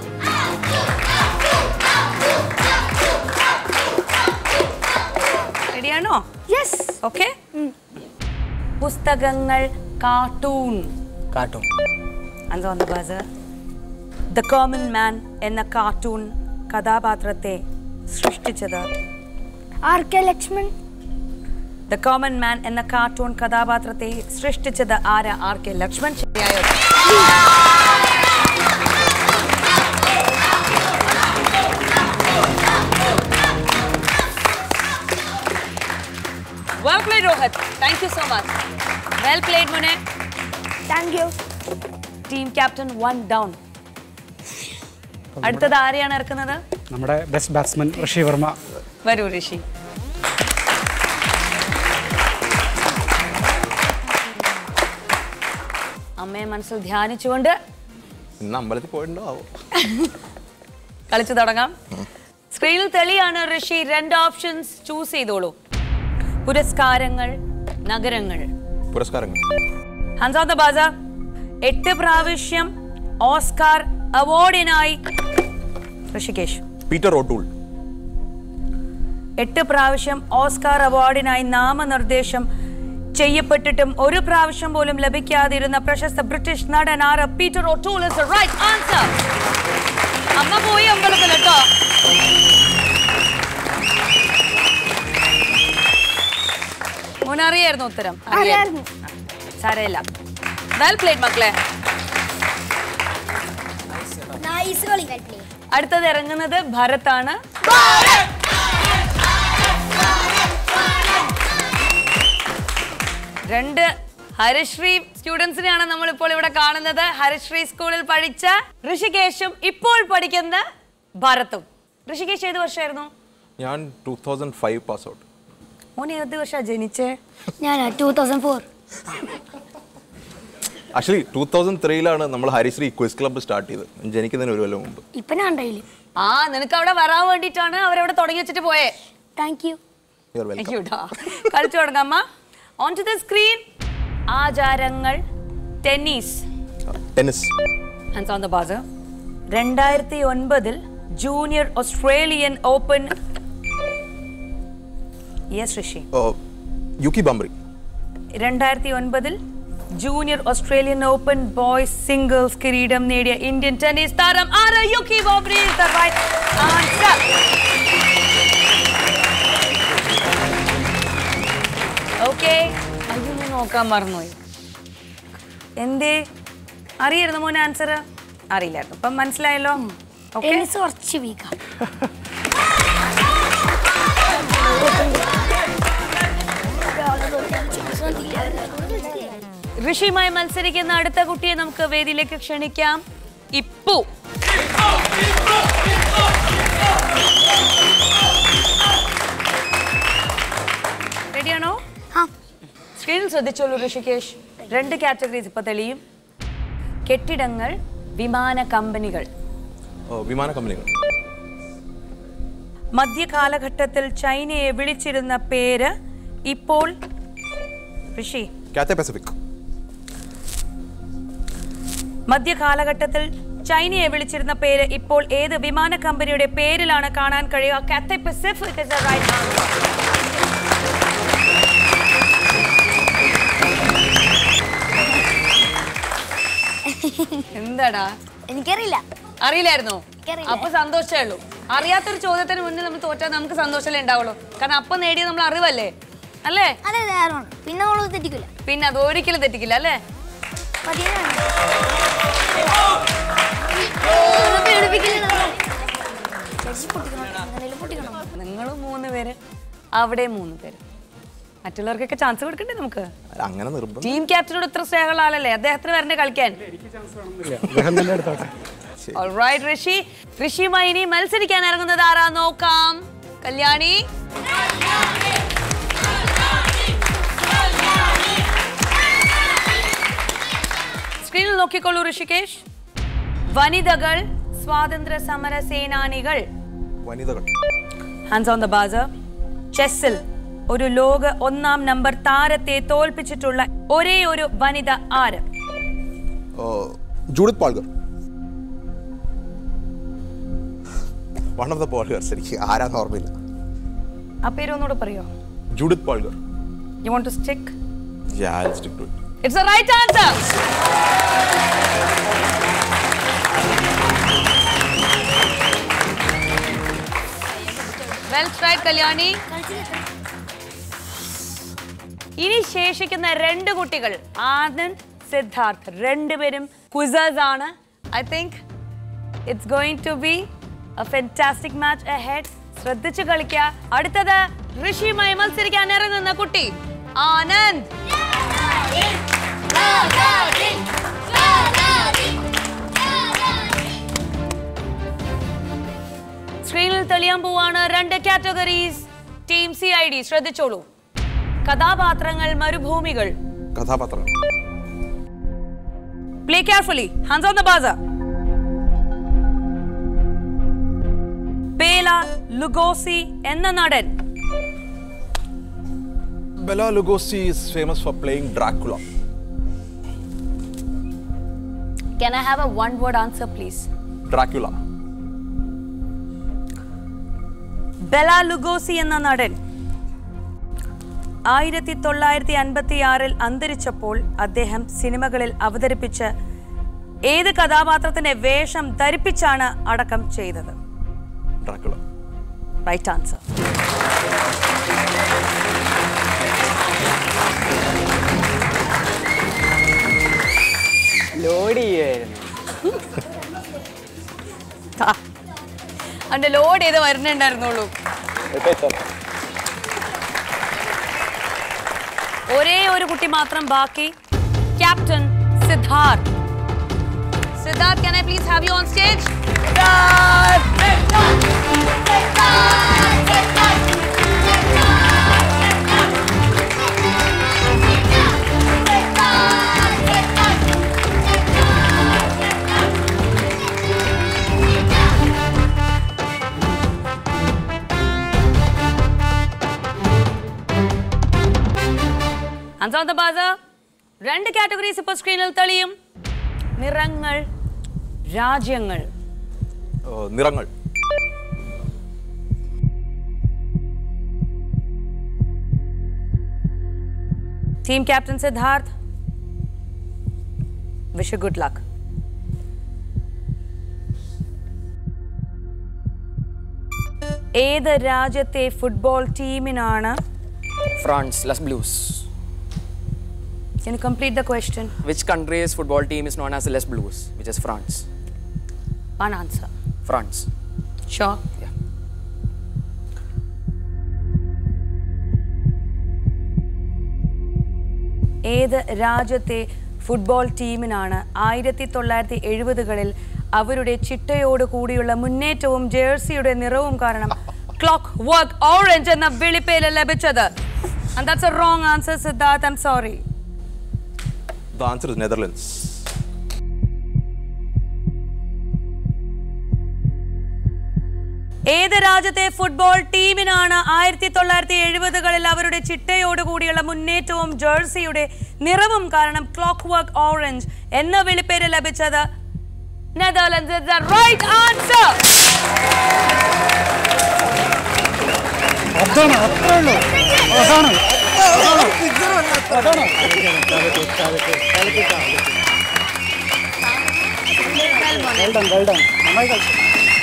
റെഡിയാണോ യെസ് ഓക്കെ പുസ്തകങ്ങൾ കാർട്ടൂൺ കാർട്ടൂൺ അന്തോന്ന ബാസ് ദ കോമൺ മാൻ എന്ന കാർട്ടൂൺ കഥാപാത്രത്തെ സൃഷ്ടിച്ചത് R K Laxman the common man എന്ന കാർട്ടൂൺ കഥാപാത്രത്തെ സൃഷ്ടിച്ചത് ആരാ ആർ കെ ലക്ഷ്മൺ ശരിയായോ Well played, Rohit. Thank you so much. Well played, Mune. Thank you Team captain one down. അടുത്തത് ആരെയാണ് ഇറക്കുന്നത് നമ്മുടെ ബെസ്റ്റ് ബാറ്റ്സ്മാൻ ഋഷി വർമ്മ വരൂ ഋഷി അമ്മയെ മനസ്സിൽ ധ്യാനിച്ചുകൊണ്ട് ഇന്ന് അമ്പലത്തിൽ പോയിട്ടുണ്ടോ ആവോ കളിച്ചു തുടങ്ങാം സ്ക്രീനിൽ തെളിയാണ് ഋഷി രണ്ട് ഓപ്ഷൻസ് ചൂസ് ചെയ്തോളൂ പുരസ്കാരങ്ങൾ നഗരങ്ങൾ പുരസ്കാരങ്ങൾ ഹൻസ് ഓൺ ദ ബാസ എട്ട് പ്രാവശ്യം ഓസ്കാർ അവാർഡിനായി ഋഷികേഷ് പീറ്റർ ഓട്ടൂൾ എട്ട് പ്രാവശ്യം ഓസ്കാർ അവാർഡിനായി നാമനിർദ്ദേശം ചെയ്യപ്പെട്ടിട്ടും ഒരു പ്രാവശ്യം പോലും ലഭിക്കാതിരുന്ന പ്രശസ്ത ബ്രിട്ടീഷ് നടൻ ആർ Peter O'Toole is right answer അമ്മ പോയി അമ്പലത്തിൽ കേട്ടോ മുന്നറിയായിരുന്നു ഉത്തരം അറിയായിരുന്നു സാരമില്ല വെൽ പ്ലേഡ് മക്കളെ നൈസ് കളി അടുത്തത് ഇറങ്ങുന്നത് ഭരതാണ് രണ്ട് ഹരിശ്രീ സ്റ്റുഡൻസിനെയാണ് നമ്മൾ ഇപ്പോൾ ഇവിടെ കാണുന്നത് ഹരിശ്രീ സ്കൂളിൽ പഠിച്ച ഋഷികേശും ഇപ്പോൾ പഠിക്കുന്ന ഭരത്തും ഋഷികേശ് ഏത് വർഷമായിരുന്നു ഞാൻ two thousand five pass out മോൻ ഏത് വർഷമാണ് ജനിച്ചേ ഞാൻ two thousand four actually two thousand ത്രീയിലാണ് നമ്മൾ ഹരിശ്രീ ക്വിസ് ക്ലബ്ബ് സ്റ്റാർട്ട് ചെയ്തത് ജനിക്കുന്നതിന് ഒരു കൊല്ലം മുമ്പ് ഇപ്പൊ ഞാൻ ഉണ്ടായില്ലേ ആ നിനക്ക് അവിടെ വരാൻ വേണ്ടിയിട്ടാണ് അവരവിടെ തുടങ്ങി വെച്ചിട്ട് പോയേ thank you you are welcome Thank you ടാ. കളിച്ചു തുടങ്ങാം അമ്മ ഓൺ ടു ദ സ്ക്രീൻ ആചാരങ്ങൾ tennis tennis hands on the buzzer രണ്ടായിരത്തി ഒൻപതിൽ junior Australian Open yes Rishi Yuki Bhambri രണ്ടായിരത്തി ഒൻപതിൽ junior Australian Open boys singles കിരീടം നേടിയ ഇന്ത്യൻ ടെന്നീസ് താരം ആര് Yuki Bhambri is the right answer. Okay അതൊന്ന് നോക്കാൻ മറന്നുപോയി എന്തേ അറിയായിരുന്നു മോനെ ആൻസർ അറിയില്ലായിരുന്നു അപ്പം മനസ്സിലായല്ലോ ഓക്കെ ടെന്നീസ് കുറച്ച് വീക്കാം ഋഷിയുമായി മത്സരിക്കുന്ന അടുത്ത കുട്ടിയെ നമുക്ക് വേദിയിലേക്ക് ക്ഷണിക്കാം ഇപ്പു റെഡിയാണോ സ്ക്രീനിൽ ശ്രദ്ധിച്ചോളൂ ഋഷികേഷ് രണ്ട് കാറ്റഗറീസ് ഇപ്പൊ തെളിയും കെട്ടിടങ്ങൾ വിമാന കമ്പനികൾ ഓ, വിമാന കമ്പനികൾ മധ്യകാലഘട്ടത്തിൽ ചൈനയെ വിളിച്ചിരുന്ന പേര് ഇപ്പോൾ ഋഷി കാത്തെ പസഫിക് മധ്യകാലഘട്ടത്തിൽ ചൈനയെ വിളിച്ചിരുന്ന പേര് ഇപ്പോൾ ഏത് വിമാന കമ്പനിയുടെ പേരിലാണ് കാണാൻ കഴിയുക Cathay Pacific is the right answer. എന്താടാ എനിക്കറിയില്ല അറിയില്ലായിരുന്നോ എനിക്കറിയില്ല. അപ്പൊ സന്തോഷമേ ഉള്ളൂ അറിയാത്തൊരു ചോദ്യത്തിന് മുന്നിൽ നമ്മൾ തോറ്റാൽ നമുക്ക് സന്തോഷമല്ലേ ഉണ്ടാവുള്ളൂ കാരണം അപ്പൊ നേടിയ നമ്മൾ അറിവല്ലേ അല്ലേ അതെ നേരമാണ് പിന്നെ നമ്മൾ തെറ്റിക്കില്ല പിന്നെ അത് ഒരിക്കലും തെറ്റിക്കില്ല അല്ലേ നിങ്ങൾ മൂന്ന് പേര് അവിടെ മൂന്ന് പേര് മറ്റുള്ളവർക്കൊക്കെ ചാൻസ് കൊടുക്കണ്ടേ നമുക്ക് അല്ല, അങ്ങനെ നിർബന്ധം ടീം ക്യാപ്റ്റനോട് ഇത്ര സ്നേഹമുള്ള ആളല്ലേ അദ്ദേഹത്തിന് വരണ്ടേ കളിക്കാൻ അദ്ദേഹം തന്നെ എടുത്തോട്ടെ Alright, ഋഷി ഋഷിയുമായി ഇനി മത്സരിക്കാൻ ഇറങ്ങുന്നത് ആരാ നോക്കാം കല്യാണി സ്ക്രീനിൽ നോക്കിക്കോളൂ ഋഷികേഷ് വനിതകൾ സ്വാതന്ത്ര്യ സമര സേനാനികൾ വനിതകൾ ഹാൻഡ്സ് ഓൺ ദ ബാസർ ചെസ്സിൽ ഒരു ലോക ഒന്നാം നമ്പർ താരത്തെ തോൽപ്പിച്ചിട്ടുള്ള ഒരേ ഒരു വനിത ആര് oh, Judit Polgar one of the Polgars എനിക്ക് ആരാന്ന് ഓർമ്മയില്ല ആ പേര് ഒന്നുകൂടെ പറയോ Judit Polgar you want to stick Yeah, I'll stick to it. It's the right answer. Well tried, Kalyani ഇനി ശേഷിക്കുന്ന രണ്ട് കുട്ടികൾ ആനന്ദ് സിദ്ധാർത്ഥ് രണ്ടുപേരും ക്വിസേഴ്സ് ആണ് I think it's going to be a fantastic match ahead ശ്രദ്ധിച്ചു കളിക്കുക അടുത്തത് ഋഷിയുമായി മത്സരിക്കാൻ ഇറങ്ങുന്ന കുട്ടി ആനന്ദ് സ്ക്രീനിൽ തെളിയാൻ പോവാണ് രണ്ട് categories team C I D ശ്രദ്ധിച്ചോളൂ കഥാപാത്രങ്ങൾ മരുഭൂമികൾ കഥാപാത്രങ്ങൾ play carefully hands on the buzzer Bela Lugosi എന്ന നടൻ Bela Lugosi is famous for playing Dracula. Can I have a one word answer, please? Dracula. Bela Lugosi എന്ന നടൻ ആയിരത്തി തൊള്ളായിരത്തി അൻപത്തി ആറിൽ അന്തരിച്ചപ്പോൾ അദ്ദേഹം സിനിമകളിൽ അവതരിപ്പിച്ച് ഏത് കഥാപാത്രത്തിന്റെ വേഷം ധരിപ്പിച്ചാണ് അടക്കം ചെയ്തത് Dracula. റൈറ്റ് ആൻസർ ലോഡ് ചെയ്യുമായിരുന്നു അവന്റെ ലോഡ് ചെയ്ത് വരുന്നുണ്ടായിരുന്നുള്ളൂ ഒരേ ഒരു കുട്ടി മാത്രം ബാക്കി captain Siddharth Siddharth can I please have you on stage? Hands on the buzzer. രണ്ട് കാറ്റഗറീസ് ഇപ്പോൾ സ്ക്രീനിൽ തെളിയും നിറങ്ങൾ രാജ്യങ്ങൾ ഓ, നിറങ്ങൾ team captain Siddharth wish good luck ഏത് രാജ്യത്തെ ഫുട്ബോൾ ടീമിനാണ് France Les Bleus Can you complete the question? Which country's football team is known as Les Blues, which is France? One answer. France. Sure. Yeah. ഏത് രാജ്യത്തെ ഫുട്ബോൾ ടീമിനാണ് ആയിരത്തി തൊള്ളായിരത്തി എഴുപതുകളിൽ അവരുടെ ചിട്ടയോട് കൂടിയുള്ള മുന്നേറ്റവും ജേഴ്സിയുടെ നിറവും കാരണം ക്ലോക്ക് വർക്ക് ഓറഞ്ച് എന്ന വിളിപ്പേര് ലഭിച്ചത് And that's a wrong answer, Siddharth. I'm sorry. The answer is Netherlands. ഏത് രാജ്യത്തെ ഫുട്ബോൾ ടീമിനാണ് ആയിരത്തി തൊള്ളായിരത്തി എഴുപതുകളിൽ അവരുടെ ചിട്ടയോട് കൂടിയുള്ള മുന്നേറ്റവും ജേഴ്സിയുടെ നിറവും കാരണം ക്ലോക്ക് വർക്ക് ഓറഞ്ച് എന്ന വിളിപ്പേര് ലഭിച്ചത് Netherlands is the right answer അതാണ് അത്രേ ഉള്ളൂ അതാണ് അതാണ് Well done, well done. നന്നായി കളിച്ചു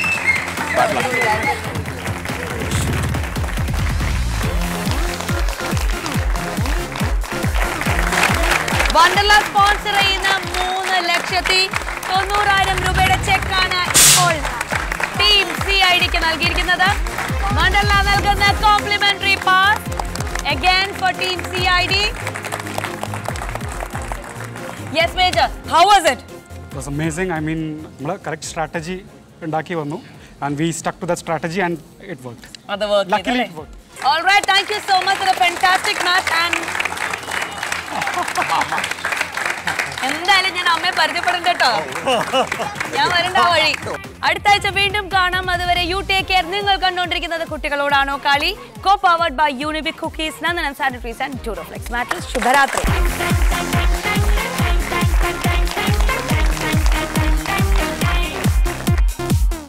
വണ്ടർല സ്പോൺസർ ചെയ്യുന്ന മൂന്ന് ലക്ഷത്തി തൊണ്ണൂറായിരം രൂപയുടെ ചെക്കാണ് ഇപ്പോൾ ടീം സി ഐ ഡിക്ക് നൽകിയിരിക്കുന്നത് വണ്ടർല നൽകുന്ന complimentary pass again for team C I D yes major how was it It was amazing. I mean, നമ്മൾ കറക്റ്റ് സ്ട്രാറ്റജി ഉണ്ടാക്കി വന്നു and we stuck to the strategy and it work അത് work Luckily it worked. All right, thank you so much for a fantastic match and എന്തായാലും ഞാൻ അമ്മയെ പരിചയപ്പെടണ്ട കേട്ടോ ഞാൻ വരണ്ട ആ വഴി അടുത്ത ആഴ്ച വീണ്ടും കാണാം അതുവരെ യു ടേക്ക് കെയർ നിങ്ങൾ കണ്ടുകൊണ്ടിരിക്കുന്നത് കുട്ടികളോടാണോ കളി കോ powered by Unibic cookies Nandanam sanitaries and Duroflex mattresses ശുഭരാത്രി